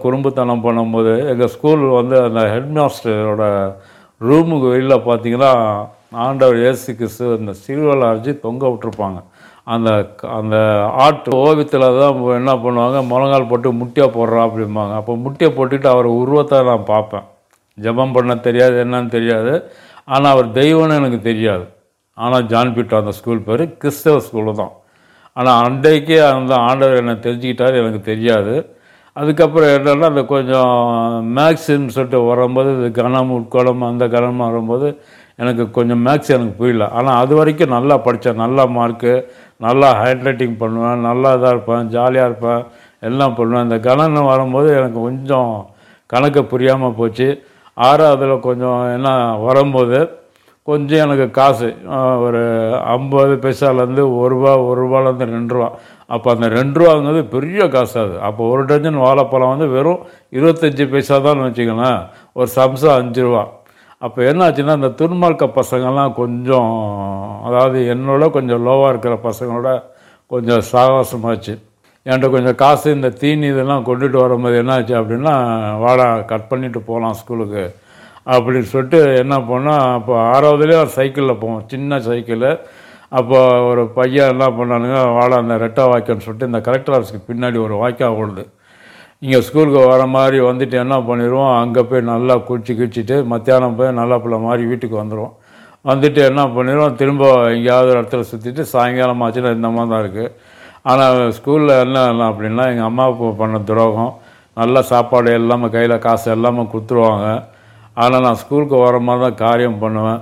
குறும்புத்தனம் பண்ணும்போது எங்கள் ஸ்கூல் வந்து அந்த ஹெட் மாஸ்டரோட ரூமுக்கு வெளியில் பார்த்தீங்கன்னா ஆண்டவர் இயேசு கிறிஸ்து இந்த சிறுவலை அரைச்சி தொங்க விட்டுருப்பாங்க அந்த அந்த ஆர்ட் ஓவியத்தில் தான் என்ன பண்ணுவாங்க முழங்கால் போட்டு முட்டியாக போடுறா அப்படிம்பாங்க அப்போ முட்டியை போட்டுட்டு அவர் உருவத்தை நான் பார்ப்பேன் ஜெபம் பண்ண தெரியாது என்னன்னு தெரியாது ஆனால் அவர் தெய்வம்னு எனக்கு தெரியாது ஆனால் ஜான் பீட்டர் அந்த ஸ்கூல் பேர் கிறிஸ்தவ ஸ்கூலு தான் ஆனால் அன்றைக்கே அந்த ஆண்டவர் என்னை தெரிஞ்சுக்கிட்டார் எனக்கு தெரியாது அதுக்கப்புறம் என்னன்னா அந்த கொஞ்சம் மேக்ஸுன்னு சொல்லிட்டு வரும்போது இது கணம் உட்கோளம் அந்த கணம் வரும்போது எனக்கு கொஞ்சம் மேக்ஸ் எனக்கு புரியல ஆனால் அது வரைக்கும் நல்லா படித்தேன் நல்லா மார்க்கு நல்லா ஹேண்ட் ரைட்டிங் பண்ணுவேன் நல்லா இதாக இருப்பேன் ஜாலியாக இருப்பேன் எல்லாம் பண்ணுவேன் இந்த கணன்னு வரும்போது எனக்கு கொஞ்சம் கணக்கு புரியாமல் போச்சு ஆறாவதுல கொஞ்சம் என்ன வரும்போது கொஞ்சம் எனக்கு காசு ஆஹ், ஒரு ஐம்பது பைசாலேருந்து ஒரு ரூபா ஒரு ரூபாலேருந்து ரெண்டு ரூபா அப்போ அந்த ரெண்டு ரூபாங்கிறது பெரிய காசு அது அப்போ ஒரு டஜன் வாழைப்பழம் வந்து வெறும் இருபத்தஞ்சி பைசா தான் வச்சுக்கோங்களேன் ஒரு சம்சா அஞ்சு ரூபா அப்போ என்னாச்சுன்னா இந்த துன்மார்க்க பசங்கள்லாம் கொஞ்சம் அதாவது என்னோட கொஞ்சம் லோவாக இருக்கிற பசங்களோட கொஞ்சம் சாகசமாச்சு என்கிட்ட கொஞ்சம் காசு இந்த தீனி இதெல்லாம் கொண்டுட்டு வரும்போது என்னாச்சு அப்படின்னா வாடா கட் பண்ணிட்டு போகலாம் ஸ்கூலுக்கு அப்படின்னு சொல்லிட்டு என்ன பண்ணோம் அப்போ ஆறாவதுலேயே ஒரு சைக்கிளில் போவோம் சின்ன சைக்கிள் அப்போ ஒரு பையன் என்ன பண்ணானுங்க வாடா அந்த ரெட்டா வாய்க்கான்னு சொல்லிட்டு இந்த கலெக்டர் ஆஃபீஸ்க்கு பின்னாடி ஒரு வாய்க்கா ஓடுது இங்கே ஸ்கூலுக்கு வர மாதிரி வந்துட்டு என்ன பண்ணிடுவோம் அங்கே போய் நல்லா குளிச்சு கிழிச்சிட்டு மத்தியானம் போய் நல்லா பிள்ளை மாதிரி வீட்டுக்கு வந்துடுவோம் வந்துட்டு என்ன பண்ணிடுவோம் திரும்ப எங்கேயாவது ஒரு இடத்துல சுற்றிட்டு சாயங்காலம் ஆச்சுன்னா இந்த மாதிரி தான் இருக்குது ஆனால் ஸ்கூலில் என்ன என்ன அப்படின்னா எங்கள் அம்மா அப்பா பண்ண துரோகம் நல்ல சாப்பாடு எல்லாமே கையில் காசு எல்லாமே கொடுத்துருவாங்க ஆனால் நான் ஸ்கூலுக்கு வர மாதிரி தான் காரியம் பண்ணுவேன்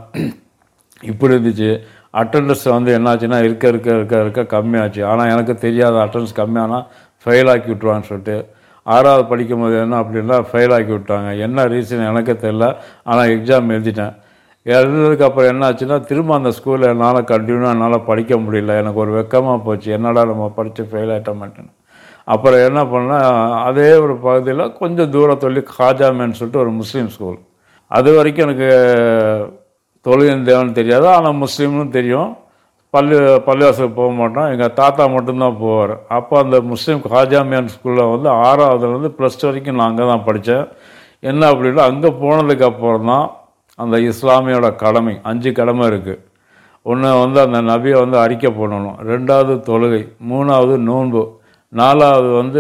இப்படி இருந்துச்சு அட்டண்டன்ஸ் வந்து என்னாச்சுன்னா இருக்க இருக்க இருக்க இருக்க கம்மியாச்சு ஆனால் எனக்கு தெரியாத அட்டண்டன்ஸ் கம்மியானா ஃபெயில் ஆக்கி விட்ருவான்னு சொல்லிட்டு ஆறாவது படிக்கும்போது என்ன அப்படின்னா ஃபெயில் ஆக்கி விட்டாங்க என்ன ரீசன் எனக்கே தெரில ஆனால் எக்ஸாம் எழுதிட்டேன் எழுதுனதுக்கு அப்புறம் என்ன ஆச்சுன்னா திரும்ப அந்த ஸ்கூலில் என்னால் கண்டினியூ என்னால் படிக்க முடியல எனக்கு ஒரு வெக்கமாக போச்சு என்னடா நம்ம படித்து ஃபெயில் ஆகிட்ட மாட்டேன்னு அப்புறம் என்ன பண்ணேன் அதே ஒரு பகுதியில் கொஞ்சம் தூரம் சொல்லி காஜாமேன்னு சொல்லிட்டு ஒரு முஸ்லீம் ஸ்கூல் அது வரைக்கும் எனக்கு தொழுகின் தேவன் தெரியாது ஆனால் முஸ்லீம்னு தெரியும் பள்ளி பள்ளிவாசலுக்கு போக மாட்டோம் எங்கள் தாத்தா மட்டும்தான் போவார் அப்போ அந்த முஸ்லீம் காஜாமியான் ஸ்கூலில் வந்து ஆறாவதுலேருந்து ப்ளஸ் டூ வரைக்கும் நான் அங்கே தான் படித்தேன் என்ன அப்படின்னா அங்கே போனதுக்கு அப்புறம் தான் அந்த இஸ்லாமியோட கடமை அஞ்சு கடமை இருக்குது ஒன்று வந்து அந்த நபியை வந்து அறிக்கை பண்ணணும் ரெண்டாவது தொழுகை மூணாவது நோன்பு நாலாவது வந்து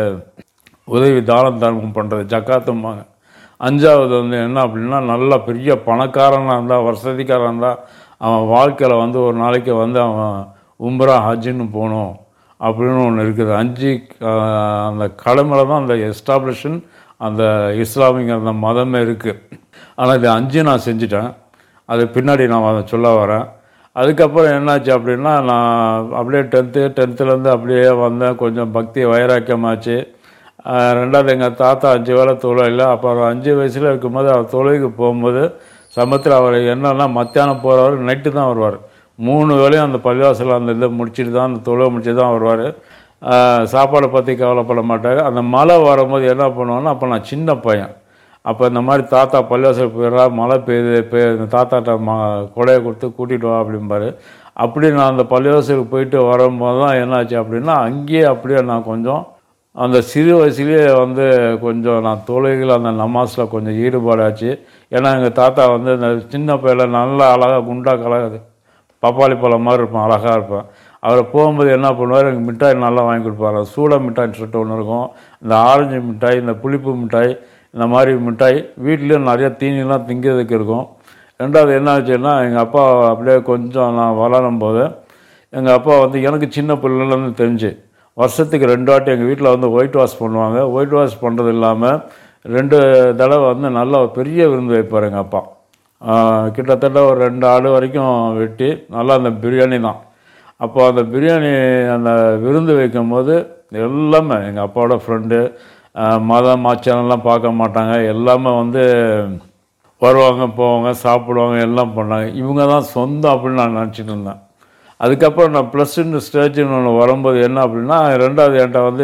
உதவி தானம் தர்மம் பண்ணுறது ஜக்காத்தும்பாங்க அஞ்சாவது வந்து என்ன அப்படின்னா நல்ல பெரிய பணக்காரனாக இருந்தால் வசதிக்காரன் இருந்தால் அவன் வாழ்க்கையில் வந்து ஒரு நாளைக்கு வந்து அவன் உம்ரா ஹஜ்ஜுன்னு போகணும் அப்படின்னு ஒன்று இருக்குது அஞ்சு ஆஹ், அந்த கடமையில் தான் அந்த எஸ்டாப்ளிஷன் அந்த இஸ்லாமிக் அந்த மதமே இருக்குது ஆனால் இது அஞ்சு நான் செஞ்சுட்டேன் அது பின்னாடி நான் அதை சொல்ல வரேன் அதுக்கப்புறம் என்னாச்சு அப்படின்னா நான் அப்படியே டென்த்து டென்த்துலேருந்து அப்படியே வந்தேன் கொஞ்சம் பக்தி வைராக்கியமாச்சு ஆஹ் ரெண்டாவது எங்கள் தாத்தா அஞ்சு வேலை தொழில் அப்புறம் அஞ்சு வயசில் இருக்கும்போது அவர் தொழிலுக்கு போகும்போது சமத்தில் அவர் என்னன்னா மத்தியானம் போகிறவர் நைட்டு தான் வருவார் மூணு வேளையும் அந்த பள்ளிவாசல் அந்த இதை முடிச்சுட்டு தான் அந்த தொழிலை முடிச்சுட்டு தான் வருவார் சாப்பாடை பற்றி கவலைப்பட மாட்டார் அந்த மழை வரும்போது என்ன பண்ணுவோன்னா அப்போ நான் சின்ன பையன் அப்போ இந்த மாதிரி தாத்தா பள்ளிவாசல் போயிடுறா மழை பெய்யுது பெய் இந்த தாத்தாட்ட ம கொடையை கொடுத்து கூட்டிகிட்டு வா அப்படிம்பாரு அப்படி நான் அந்த பள்ளிவாசலுக்கு போயிட்டு வரும்போது தான் என்னாச்சு அப்படின்னா அங்கேயே அப்படியே நான் கொஞ்சம் அந்த சிறு வயசுலேயே வந்து கொஞ்சம் நான் தொழுகைகள் அந்த நமாஸில் கொஞ்சம் ஈடுபாடாச்சு ஏன்னா எங்கள் தாத்தா வந்து இந்த சின்ன பையில நல்லா அழகாக குண்டா கலகுது பப்பாளி பழம் மாதிரி இருப்பேன் அழகாக இருப்பேன் அவர் போகும்போது என்ன பண்ணுவார் எனக்கு மிட்டாய் நல்லா வாங்கி கொடுப்பாரு சூட மிட்டாய்னு சொல்லிட்டு ஒன்று இருக்கும் இந்த ஆரஞ்சு மிட்டாய் இந்த புளிப்பு மிட்டாய் இந்த மாதிரி மிட்டாய் வீட்லேயும் நிறைய தீனிலாம் திங்கிறதுக்கு இருக்கும் ரெண்டாவது என்ன ஆச்சுன்னா எங்கள் அப்பா அப்படியே கொஞ்சம் நான் வளரும் போது எங்கள் அப்பா வந்து எனக்கு சின்ன பிள்ளைலேருந்து தெரிஞ்சு வருஷத்துக்கு ரெண்டு வாட்டி எங்கள் வீட்டில் வந்து ஒயிட் வாஷ் பண்ணுவாங்க ஒயிட் வாஷ் பண்ணுறது இல்லாமல் ரெண்டு தடவை வந்து நல்ல ஒரு பெரிய விருந்து வைப்பார் எங்கள் அப்பா ஆஹ் கிட்டத்தட்ட ஒரு ரெண்டு ஆடு வரைக்கும் வெட்டி நல்லா அந்த பிரியாணி தான் அப்போ அந்த பிரியாணி அந்த விருந்து வைக்கும்போது எல்லாமே எங்கள் அப்பாவோட ஃப்ரெண்டு மதம் மாச்சானெல்லாம் பார்க்க மாட்டாங்க எல்லாமே வந்து வருவாங்க போவாங்க சாப்பிடுவாங்க எல்லாம் பண்ணாங்க இவங்க தான் சொந்தம் அப்படின்னு நான் நினச்சிட்டு இருந்தேன் அதுக்கப்புறம் நான் ப்ளஸ் டூ ஸ்டேஜ்னு ஒன்று வரும்போது என்ன அப்படின்னா ரெண்டாவது என்கிட்ட வந்து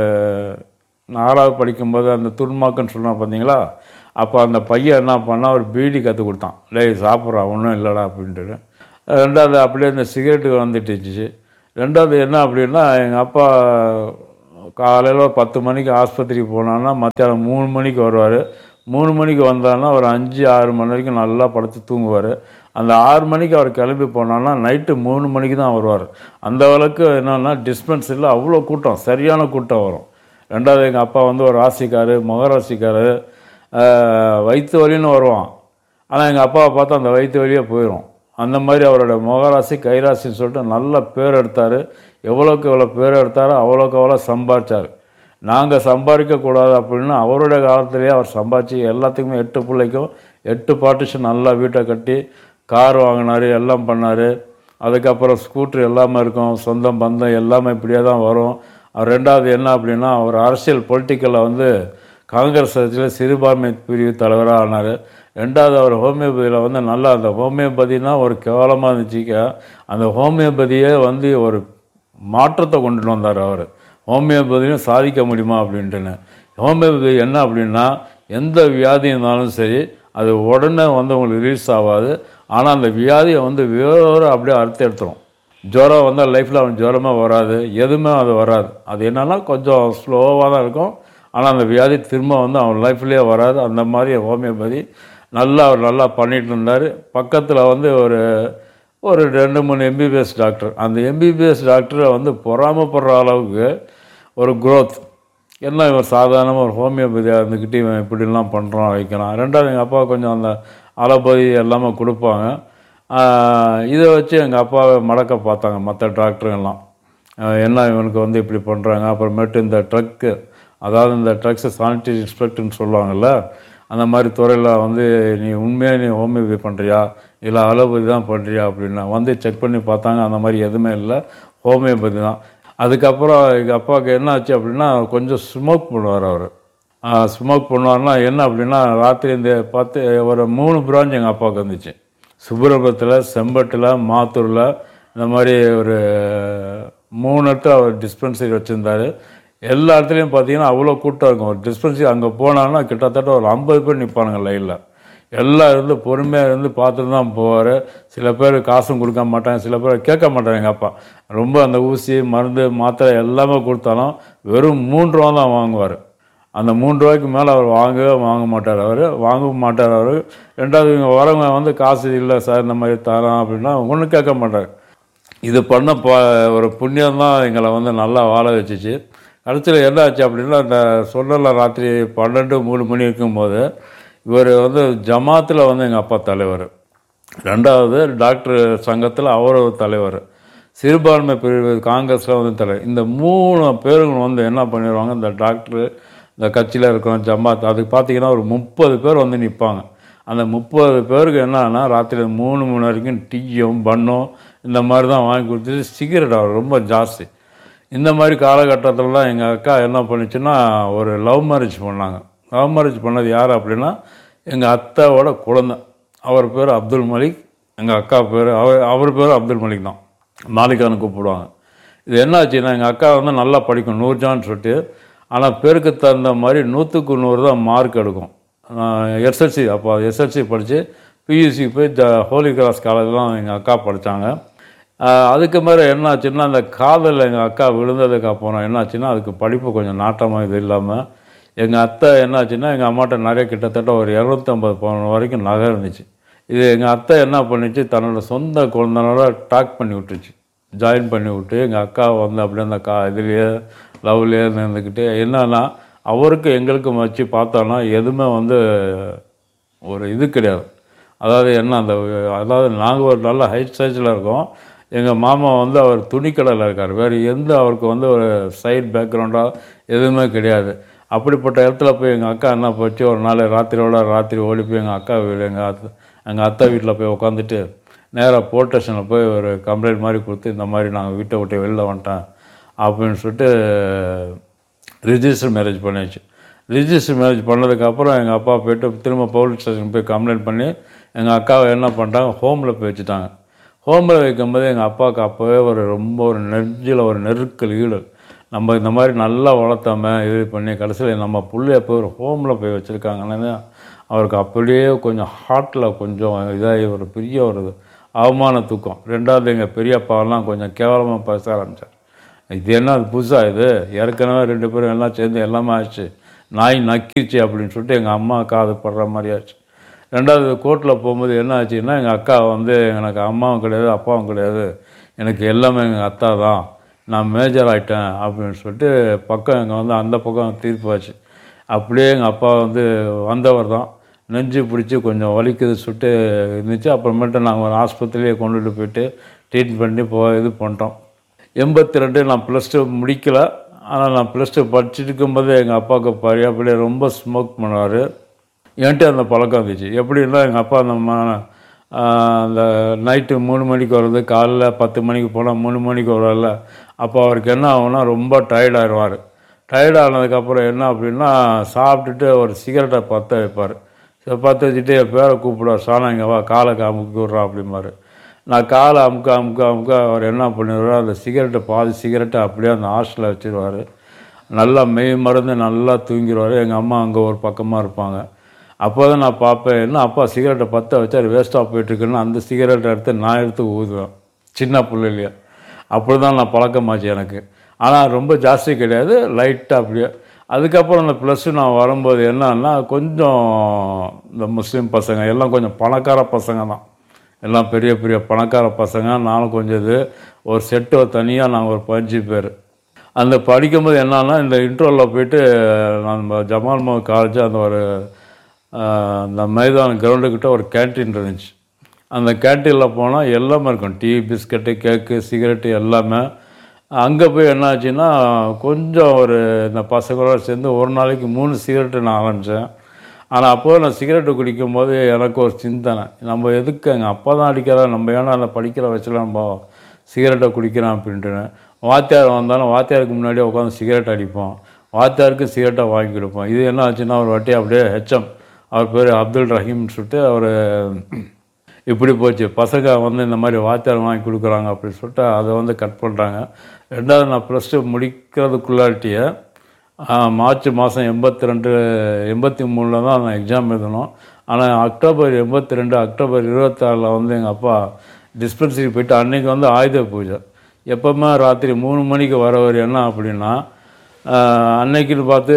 நான் ஆறாவது படிக்கும்போது அந்த துன்மாக்குன்னு சொன்னா பார்த்தீங்களா அப்போ அந்த பையன் என்ன பண்ணால் ஒரு பீடி கற்றுக் கொடுத்தான் டேய் சாப்பிட்றான் ஒன்றும் இல்லைடா அப்படின்ட்டு ரெண்டாவது அப்படியே இந்த சிகரெட்டு வந்துட்டுச்சு ரெண்டாவது என்ன அப்படின்னா எங்கள் அப்பா காலையில் பத்து மணிக்கு ஆஸ்பத்திரிக்கு போனான்னா மத்தியானம் மூணு மணிக்கு வருவார் மூணு மணிக்கு வந்தான்னா ஒரு அஞ்சு ஆறு மணி வரைக்கும் நல்லா படுத்து தூங்குவார் அந்த ஆறு மணிக்கு அவர் கிளம்பி போனான்னா நைட்டு மூணு மணிக்கு தான் வருவார் அந்த அளவுக்கு என்னென்னா டிஸ்பென்சரியில் அவ்வளோ கூட்டம் சரியான கூட்டம் வரும் ரெண்டாவது எங்கள் அப்பா வந்து ஒரு ராசிக்காரு முகராசிக்காரு ஆஹ், வயிற்று வலின்னு வருவான் ஆனால் எங்கள் அப்பாவை பார்த்தா அந்த வயிற்று வலியே போயிடும் அந்த மாதிரி அவரோட முகராசி கைராசின்னு சொல்லிட்டு நல்ல பேர் எடுத்தார் எவ்வளோக்கு எவ்வளோ பேர் எடுத்தாரோ அவ்வளோக்கு அவ்வளோ சம்பாதிச்சார் நாங்கள் சம்பாதிக்கக்கூடாது அப்படின்னு அவருடைய காலத்திலேயே அவர் சம்பாதிச்சு எல்லாத்துக்குமே எட்டு பிள்ளைக்கும் எட்டு பார்ட்டிஷன் நல்லா வீட்டை கட்டி கார் வாங்கினார் எல்லாம் பண்ணார் அதுக்கப்புறம் ஸ்கூட்ரு எல்லாமே இருக்கும் சொந்தம் பந்தம் எல்லாமே இப்படியே தான் வரும் அவர் ரெண்டாவது என்ன அப்படின்னா அவர் அரசியல் பொலிட்டிக்கலில் வந்து காங்கிரஸ் கட்சியில் சிறுபான்மை பிரிவு தலைவராக ஆனார் ரெண்டாவது அவர் ஹோமியோபதியில் வந்து நல்லா அந்த ஹோமியோபதினா ஒரு கேவலமாக இருந்துச்சுக்க அந்த ஹோமியோபதியே வந்து ஒரு மாற்றத்தை கொண்டுட்டு வந்தார் அவர் ஹோமியோபதியும் சாதிக்க முடியுமா அப்படின்ட்டுன்னு ஹோமியோபதி என்ன அப்படின்னா எந்த வியாதி இருந்தாலும் சரி அது உடனே வந்து உங்களுக்கு ரிலீஸ் ஆகாது ஆனால் அந்த வியாதியை வந்து வேறு அப்படியே அறுத்து எடுத்துரும் ஜுரம் வந்தால் லைஃப்பில் அவன் ஜுரமே வராது எதுவுமே அது வராது அது என்னன்னா கொஞ்சம் ஸ்லோவாக தான் இருக்கும் ஆனால் அந்த வியாதி திரும்ப வந்து அவன் லைஃப்லேயே வராது அந்த மாதிரி ஹோமியோபதி நல்லா அவர் நல்லா பண்ணிட்டு இருந்தார் பக்கத்தில் வந்து ஒரு ஒரு ரெண்டு மூணு எம்பிபிஎஸ் டாக்டர் அந்த எம்பிபிஎஸ் டாக்டரை வந்து பொறாமப்படுற அளவுக்கு ஒரு growth என்ன இவன் சாதாரணமாக ஒரு ஹோமியோபதியாக இருந்துக்கிட்டு இவன் இப்படிலாம் பண்ணுறான் வைக்கிறான் ரெண்டாவது எங்கள் அப்பா கொஞ்சம் அந்த அலோபதி எல்லாமே கொடுப்பாங்க ஆஹ் இதை வச்சு எங்கள் அப்பாவை மடக்க பார்த்தாங்க மற்ற டாக்டருங்கெல்லாம் ஆஹ் என்ன இவனுக்கு வந்து இப்படி பண்ணுறாங்க அப்புறமேட்டு இந்த ட்ரக்கு அதாவது இந்த ட்ரக்ஸு சானிட்டரி இன்ஸ்பெக்டர்னு சொல்லுவாங்கல்ல அந்த மாதிரி துறையில் வந்து நீ உண்மையாக நீ ஹோமியோபதி பண்ணுறியா இல்லை அலோபதி தான் பண்ணுறியா அப்படின்னா வந்து செக் பண்ணி பார்த்தாங்க அந்த மாதிரி எதுவுமே இல்லை ஹோமியோபதி தான் அதுக்கப்புறம் எங்கள் அப்பாவுக்கு என்ன ஆச்சு அப்படின்னா கொஞ்சம் ஸ்மோக் பண்ணுவார் அவர் ஸ்மோக் பண்ணுவார்னா என்ன அப்படின்னா ராத்திரி இந்த பத்து ஒரு மூணு பிரான்ச் எங்கள் அப்பாவுக்கு வந்துச்சு சுப்பிரபத்தில் செம்பட்டில் மாத்தூரில் இந்த மாதிரி ஒரு மூணு இடத்துல அவர் டிஸ்பென்சரி வச்சுருந்தாரு எல்லா இடத்துலையும் பார்த்தீங்கன்னா அவ்வளோ கூட்டம் இருக்கும் ஒரு டிஸ்பென்சரி அங்கே போனாங்கன்னா கிட்டத்தட்ட ஒரு ஐம்பது பேர் நிற்பானுங்க லைனில் எல்லாம் இருந்து பொறுமையாக இருந்து பார்த்துட்டு தான் போவார் சில பேர் காசும் கொடுக்க மாட்டாங்க சில பேர் கேட்க மாட்டாங்க எங்கள் அப்பா ரொம்ப அந்த ஊசி மருந்து மாத்திரை எல்லாமே கொடுத்தாலும் வெறும் மூன்று ரூபா தான் வாங்குவார் அந்த மூன்று ரூபாய்க்கு மேலே அவர் வாங்கவே வாங்க மாட்டார் அவர் வாங்கவும் மாட்டார் அவர் ரெண்டாவது இவங்க வரவங்க வந்து காசு இல்லை சார் இந்த மாதிரி தரோம் அப்படின்னா ஒன்றும் கேட்க மாட்டார் இது பண்ண ப ஒரு புண்ணியம் தான் எங்களை வந்து நல்லா வாழ வச்சுச்சு கடைசியில் என்ன ஆச்சு அப்படின்னா இந்த சொன்னல ராத்திரி பன்னெண்டு மூணு மணி இருக்கும்போது இவர் வந்து ஜமாத்தில் வந்து எங்கள் அப்பா தலைவர் ரெண்டாவது டாக்டர் சங்கத்தில் அவர் ஒரு தலைவர் சிறுபான்மை பிரிவு காங்கிரஸில் வந்து தலைவர் இந்த மூணு பேருங்க வந்து என்ன பண்ணிடுவாங்க இந்த டாக்டர் இந்த கட்சியில் இருக்கிறோம் ஜமாத் அதுக்கு பார்த்தீங்கன்னா ஒரு முப்பது பேர் வந்து நிற்பாங்க அந்த முப்பது பேருக்கு என்னன்னா ராத்திரி மூணு மணி வரைக்கும் டீயும் பன்னும் இந்த மாதிரி தான் வாங்கி கொடுத்துட்டு சிகரெட் அவர் ரொம்ப ஜாஸ்தி இந்த மாதிரி காலகட்டத்திலலாம் எங்கள் அக்கா என்ன பண்ணுச்சுன்னா ஒரு லவ் மேரேஜ் பண்ணாங்க லவ் மேரேஜ் பண்ணது யார் அப்படின்னா எங்கள் அத்தாவோட குழந்தை அவர் பேர் அப்துல் மலிக் எங்கள் அக்கா பேர் அவர் அவர் பேர் அப்துல் மலிக் தான் மாலிகான்னு கூப்பிடுவாங்க இது என்ன ஆச்சுன்னா எங்கள் அக்கா வந்து நல்லா படிக்கும் நூர்ஜான்னு சொல்லிட்டு ஆனால் பேருக்கு தகுந்த மாதிரி நூற்றுக்கு நூறு தான் மார்க் எடுக்கும் எஸ்எல்சி அப்போ எஸ்எல்சி படித்து பியூசி போய் த ஹோலி கிராஸ் காலேஜ்லாம் எங்கள் அக்கா படித்தாங்க அதுக்கு மேலே என்ன ஆச்சுன்னா அந்த காதல் எங்கள் அக்கா விழுந்ததுக்கு அப்புறம் என்னாச்சுன்னா அதுக்கு படிப்பு கொஞ்சம் நாட்டமாக இது இல்லாமல் எங்கள் அத்தை என்னாச்சுன்னா எங்கள் அம்மாட்ட நிறைய கிட்டத்தட்ட ஒரு இரநூத்தம்பது பவுன் வரைக்கும் நகை இருந்துச்சு இது எங்கள் அத்தை என்ன பண்ணிச்சு தன்னோட சொந்த குழந்தைனோட டாக் பண்ணி விட்டுருச்சு ஜாயின் பண்ணி விட்டு எங்கள் அக்கா வந்து அப்படியே அந்த கா இதுலேயே லவ்லேயே இருந்துக்கிட்டு என்னன்னா அவருக்கு எங்களுக்கும் வச்சு பார்த்தோன்னா எதுவுமே வந்து ஒரு இது கிடையாது அதாவது என்ன அந்த அதாவது நாங்கள் ஒரு நல்ல ஹைட் சைஸில் இருக்கோம் எங்கள் மாமா வந்து அவர் துணிக்கடையில் இருக்கார் வேறு எந்த அவருக்கு வந்து ஒரு சைட் பேக்ரவுண்டாக எதுவுமே கிடையாது அப்படிப்பட்ட இடத்துல போய் எங்கள் அக்கா என்ன போச்சு ஒரு நாள் ராத்திரியோட ராத்திரி ஓடி போய் எங்கள் அக்கா வீடு எங்கள் அத்தை எங்கள் அத்தை வீட்டில் போய் உட்காந்துட்டு நேராக போலீஸ் ஸ்டேஷனில் போய் ஒரு கம்ப்ளைண்ட் மாதிரி கொடுத்து இந்த மாதிரி நாங்கள் வீட்டை விட்டு வெளில வந்துட்டேன் அப்படின்னு சொல்லிட்டு ரிஜிஸ்டர் மேரேஜ் பண்ணியாச்சு ரிஜிஸ்டர் மேரேஜ் பண்ணதுக்கப்புறம் எங்கள் அப்பா போயிட்டு திரும்ப போலீஸ் ஸ்டேஷன் போய் கம்ப்ளைண்ட் பண்ணி எங்கள் அக்காவை என்ன பண்ணிட்டாங்க ஹோமில் போய் வச்சுட்டாங்க ஹோமில் வைக்கும்போது எங்கள் அப்பாவுக்கு அப்போவே ஒரு ரொம்ப ஒரு நெஞ்சில் ஒரு நெருக்கல் ஈடல் நம்ம இந்த மாதிரி நல்லா வளர்த்தாம இது பண்ணி கடைசியில் நம்ம புள்ளைய போய் ஒரு ஹோமில் போய் வச்சுருக்காங்கன்னு அவருக்கு அப்படியே கொஞ்சம் ஹார்ட்டில் கொஞ்சம் இதாகி ஒரு பெரிய ஒரு அவமான தூக்கம் ரெண்டாவது எங்கள் பெரியப்பாவெல்லாம் கொஞ்சம் கேவலமாக பேச ஆரம்பித்தார் இது என்ன அது புதுசாக இது ஏற்கனவே ரெண்டு பேரும் எல்லாம் சேர்ந்து எல்லாமே ஆச்சு நாய் நக்கிச்சு அப்படின்னு சொல்லிட்டு எங்கள் அம்மா காது படுற மாதிரி ஆச்சு ரெண்டாவது கோர்ட்டில் போகும்போது என்ன ஆச்சுன்னா எங்கள் அக்கா வந்து எனக்கு அம்மாவும் கிடையாது அப்பாவும் கிடையாது எனக்கு எல்லாமே எங்கள் அத்தா தான் நான் மேஜர் ஆகிட்டேன் அப்படின்னு சொல்லிட்டு பக்கம் எங்கள் வந்து அந்த பக்கம் தீர்ப்பாச்சு அப்படியே எங்கள் அப்பா வந்து வந்தவர் தான் நெஞ்சு பிடிச்சி கொஞ்சம் வலிக்குது சுட்டு இருந்துச்சு அப்புறமேட்டு நாங்கள் ஒரு ஆஸ்பத்திரியே கொண்டுட்டு போயிட்டு ட்ரீட் பண்ணி போ இது பண்ணிட்டோம் எண்பத்தி ரெண்டு நான் ப்ளஸ் டூ முடிக்கல ஆனால் நான் ப்ளஸ் டூ படிச்சுட்டு இருக்கும்போது எங்கள் அப்பாவுக்கு பரியாப்படியே ரொம்ப ஸ்மோக் பண்ணுவார் என்கிட்ட அந்த பழக்கம் இருந்துச்சு எப்படின்னா எங்கள் அப்பா அந்த ம- ஆஹ் அந்த நைட்டு மூணு மணிக்கு வர்றது காலைல பத்து மணிக்கு போனால் மூணு மணிக்கு வரல அப்போ அவருக்கு என்ன ஆகும்னா ரொம்ப tired ஆயிடுவார் டயர்ட் ஆனதுக்கப்புறம் என்ன அப்படின்னா சாப்பிட்டுட்டு ஒரு சிகரெட்டை பற்ற வைப்பார் சரி பற்ற வச்சுட்டு என் பேரை கூப்பிடுவார் சாணம் இங்கே வா காலை அமுக்கி விட்றா அப்படிம்பாரு நான் காலை அமுக்க அமுக்க அமுக்க அவர் என்ன பண்ணிடுவார் அந்த சிகரெட்டை பாதி சிகரெட்டை அப்படியே அந்த ஹாஸ்டலில் வச்சிருவார் நல்லா மெய் மருந்து நல்லா தூங்கிடுவார் எங்கள் அம்மா அங்கே ஒரு பக்கமாக இருப்பாங்க அப்போ தான் நான் பார்ப்பேன் என்ன அப்பா சிகரெட்டை பற்ற வச்சு அது வேஸ்ட்டாக போயிட்டுருக்குன்னு அந்த சிகரெட்டை எடுத்து நான் எடுத்து ஊதுவேன் சின்ன பிள்ளையிலையே அப்படி தான் நான் பழக்கமாச்சு எனக்கு ஆனால் ரொம்ப ஜாஸ்தி கிடையாது லைட்டாக அப்படியே அதுக்கப்புறம் அந்த ப்ளஸ் நான் வரும்போது என்னன்னா கொஞ்சம் இந்த முஸ்லீம் பசங்க எல்லாம் கொஞ்சம் பணக்கார பசங்க தான் எல்லாம் பெரிய பெரிய பணக்கார பசங்க நானும் கொஞ்சம் இது ஒரு செட்டு தனியாக நாங்கள் ஒரு பதினஞ்சு பேர் அந்த படிக்கும்போது என்னன்னா இந்த இன்ட்ரோவில் போயிட்டு நம்ம ஜமால் மோ காலேஜ் அந்த ஒரு ஆஹ், அந்த மைதான கிரவுண்டுக்கிட்ட ஒரு கேன்டீன் இருந்துச்சு அந்த கேன்டீனில் போனால் எல்லாமே இருக்கும் டீ பிஸ்கட்டு கேக்கு சிகரெட்டு எல்லாமே அங்கே போய் என்ன ஆச்சுன்னா கொஞ்சம் ஒரு இந்த பசங்களோட சேர்ந்து ஒரு நாளைக்கு மூணு சிகரெட்டு நான் ஆரம்பித்தேன் ஆனால் அப்போது நான் சிகரெட்டு குடிக்கும்போது எனக்கு ஒரு சிந்தனை நம்ம எதுக்கு எங்கள் அப்பா தான் அடிக்கிறோம் நம்ம ஏன்னா அந்த படிக்கிற வயசில் நம்ம சிகரெட்டை குடிக்கிறோம் அப்படின்ட்டு வாத்தியார் வந்தாலும் வாத்தியாருக்கு முன்னாடியே உட்காந்து சிகரெட் அடிப்போம் வாத்தியாருக்கு சிகரெட்டை வாங்கி கொடுப்போம் இது என்ன ஆச்சுன்னா ஒரு வாட்டி அப்படியே ஹெச்எம் அவர் பேர் அப்துல் ரஹீம்னு சொல்லிட்டு அவர் இப்படி போச்சு பசங்க வந்து இந்த மாதிரி வாத்தியார் வாங்கி கொடுக்குறாங்க அப்படின்னு சொல்லிட்டு அதை வந்து கட் பண்ணுறாங்க ரெண்டாவது நான் ப்ளஸ் டூ முடிக்கிறதுக்குள்ளாட்டியே மார்ச் மாதம் எண்பத்தி ரெண்டு எண்பத்தி மூணில் தான் நான் எக்ஸாம் எழுதணும் ஆனால் அக்டோபர் எண்பத்தி ரெண்டு அக்டோபர் இருபத்தாறில் வந்து எங்கள் அப்பா டிஸ்பென்சரி போயிட்டு அன்னைக்கு வந்து ஆயுத பூஜை எப்போவுமே ராத்திரி மூணு மணிக்கு வரவர் என்ன அப்படின்னா ஆஹ், அன்னைக்குன்னு பார்த்து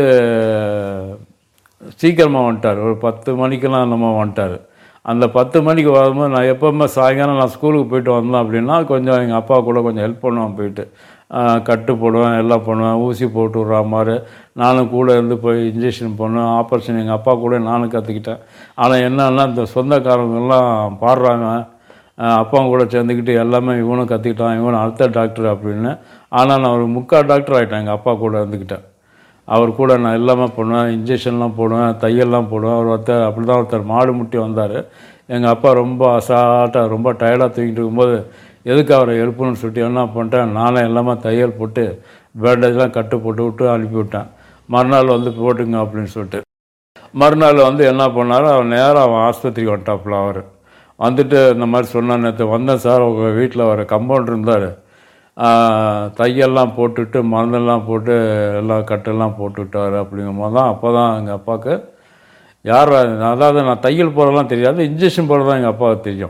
சீக்கிரமாக வந்துட்டார் ஒரு பத்து மணிக்கெல்லாம் நம்ம வந்துட்டார் அந்த பத்து மணிக்கு வரும்போது நான் எப்போவுமே சாயங்காலம் நான் ஸ்கூலுக்கு போயிட்டு வந்தேன் அப்படின்னா கொஞ்சம் எங்கள் அப்பா கூட கொஞ்சம் ஹெல்ப் பண்ணுவேன் போயிட்டு ஆஹ் கட்டு போடுவேன் எல்லாம் பண்ணுவேன் ஊசி போட்டு விட்ற மாதிரி நானும் கூட இருந்து போய் இன்ஜெக்ஷன் பண்ணுவேன் ஆப்ரேஷன் எங்கள் அப்பா கூட நானும் கற்றுக்கிட்டேன் ஆனால் என்னன்னா இந்த சொந்தக்காரங்கெல்லாம் பாடுறாங்க ஆஹ் அப்பாவும் கூட சேர்ந்துக்கிட்டு எல்லாமே இவனும் கற்றுக்கிட்டான் இவனும் அடுத்த டாக்டர் அப்படின்னு ஆனால் நான் ஒரு முக்கால் டாக்டர் ஆகிட்டேன் எங்கள் அப்பா கூட இருந்துக்கிட்டேன் அவர் கூட நான் எல்லாமே பண்ணுவேன் இன்ஜெக்ஷன்லாம் போடுவேன் தையல்லாம் போடுவேன் அவர் ஒருத்தர் அப்படி தான் ஒருத்தர் மாடு முட்டி வந்தார் எங்கள் அப்பா ரொம்ப அசால்ட்டாக ரொம்ப டயர்டாக தூங்கிட்டு இருக்கும்போது எதுக்கு அவரை எழுப்பணும்னு சொல்லிட்டு என்ன பண்ணிட்டேன் நானே எல்லாமே தையல் போட்டு பேண்டேஜ்லாம் கட்டு போட்டு விட்டு அனுப்பி விட்டேன் மறுநாள் வந்து போட்டுங்க அப்படின்னு சொல்லிட்டு மறுநாள் வந்து என்ன பண்ணார் அவர் நேராக அவன் ஆஸ்பத்திரிக்கு வந்துட்டாப்புல அவர் வந்துட்டு இந்த மாதிரி சொன்னான் நேற்று வந்தேன் சார் உங்கள் வீட்டில் ஒரு கம்பவுண்டர் இருந்தார் தையெல்லாம் போட்டுட்டு மருந்தெல்லாம் போட்டு எல்லாம் கட்டெல்லாம் போட்டு விட்டார் அப்படிங்கும் போது தான் அப்போ தான் எங்கள் அப்பாவுக்கு யார் அதாவது நான் தையல் போடலாம் தெரியாது இன்ஜெக்ஷன் போட தான் எங்கள் அப்பாவுக்கு தெரியும்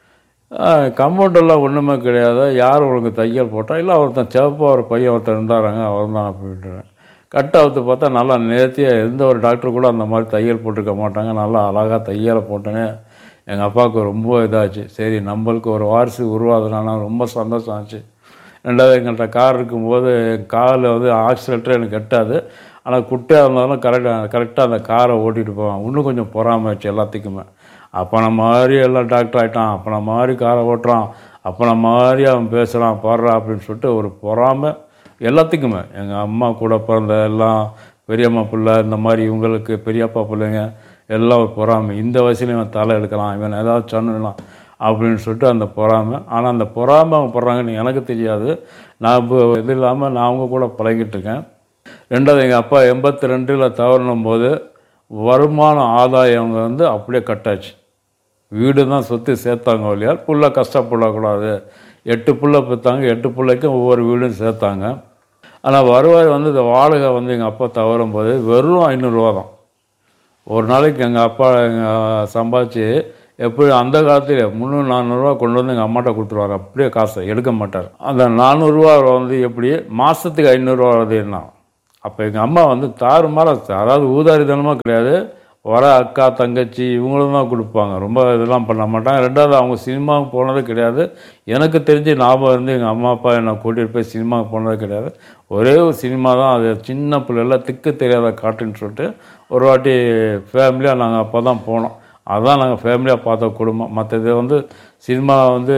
கம்பவுண்டெல்லாம் ஒன்றுமே கிடையாது யார் உனக்கு தையல் போட்டா இல்லை ஒருத்தன் சிவப்பாக ஒரு பையன் ஒருத்தர் இருந்தாராங்க அவர் தான் அப்படின்ட்டு கட் அவுத்து பார்த்தா நல்லா நேர்த்தியாக எந்த ஒரு டாக்டர் கூட அந்த மாதிரி தையல் போட்டிருக்க மாட்டாங்க நல்லா அழகாக தையலை போட்டேனே எங்கள் அப்பாவுக்கு ரொம்ப இதாச்சு சரி நம்மளுக்கு ஒரு வாரிசு உருவாதுனால ரொம்ப சந்தோஷம் ஆச்சு ரெண்டாவது எங்கள்கிட்ட கார் இருக்கும்போது காரில் வந்து ஆக்சிலேட்டர் எனக்கு எட்டாது ஆனால் குட்டையாக இருந்தாலும் கரெக்டாக கரெக்டாக அந்த காரை ஓட்டிகிட்டு போவேன் இன்னும் கொஞ்சம் பொறாமைச்சு எல்லாத்துக்குமே அப்போ நம்ம மாதிரி எல்லாம் டாக்டர் ஆகிட்டான் அப்போ நம்ம மாதிரி காரை ஓட்டுறான் அப்போ நம்ம மாதிரி அவன் பேசுகிறான் பாடுறான் அப்படின்னு சொல்லிட்டு ஒரு பொறாமை எல்லாத்துக்குமே எங்கள் அம்மா கூட பிறந்த எல்லாம் பெரியம்மா பிள்ளை இந்த மாதிரி இவங்களுக்கு பெரியப்பா பிள்ளைங்க எல்லாம் ஒரு பொறாமை இந்த வயசுல இவன் தலை எடுக்கலாம் இவன் ஏதாவது சொன்னலாம் அப்படின்னு சொல்லிட்டு அந்த பொறாமை ஆனால் அந்த பொறாமை அவங்க போடுறாங்கன்னு எனக்கு தெரியாது நான் இப்போ இது இல்லாமல் நான் அவங்க கூட பழகிட்டு இருக்கேன் ரெண்டாவது எங்கள் அப்பா எண்பத்தி ரெண்டில் தவறினும் போது வருமான ஆதாயம் வந்து அப்படியே கட்டாச்சு வீடு தான் சொத்து சேர்த்தாங்க இல்லையா புள்ள கஷ்டப்படக்கூடாது எட்டு புள்ள பெற்றாங்க எட்டு பிள்ளைக்கும் ஒவ்வொரு வீடும் சேர்த்தாங்க ஆனால் வருவாய் வந்து இந்த வாடகை வந்து எங்கள் அப்பா தவறும் போது வெறும் ஐநூறுரூவா தான் ஒரு நாளைக்கு எங்கள் அப்பா எங்கள் சம்பாதிச்சு எப்படி அந்த காலத்தில் முந்நூறு நானூறுரூவா கொண்டு வந்து எங்கள் அம்மாட்ட கொடுத்துருவாரு அப்படியே காசை எடுக்க மாட்டார் அந்த நானூறுரூவா வந்து எப்படி மாதத்துக்கு ஐநூறுரூவா வருது என்ன அப்போ எங்கள் அம்மா வந்து தாறுமாற அதாவது ஊதாரித்தனமாக கிடையாது வர அக்கா தங்கச்சி இவங்களும் தான் கொடுப்பாங்க ரொம்ப இதெல்லாம் பண்ண மாட்டாங்க ரெண்டாவது அவங்க சினிமாவுக்கு போனது கிடையாது எனக்கு தெரிஞ்சு ஞாபகம் இருந்து எங்கள் அம்மா அப்பா என்னை கூட்டிகிட்டு போய் சினிமாவுக்கு போனது கிடையாது ஒரே ஒரு சினிமா தான் அது சின்ன பிள்ளைல திக்கு தெரியாத காட்டுன்னு சொல்லிட்டு ஒரு வாட்டி ஃபேமிலியாக நாங்கள் அப்போ தான் போனோம் அதுதான் நாங்கள் ஃபேமிலியாக பார்த்த குடும்பம் மற்றது வந்து சினிமா வந்து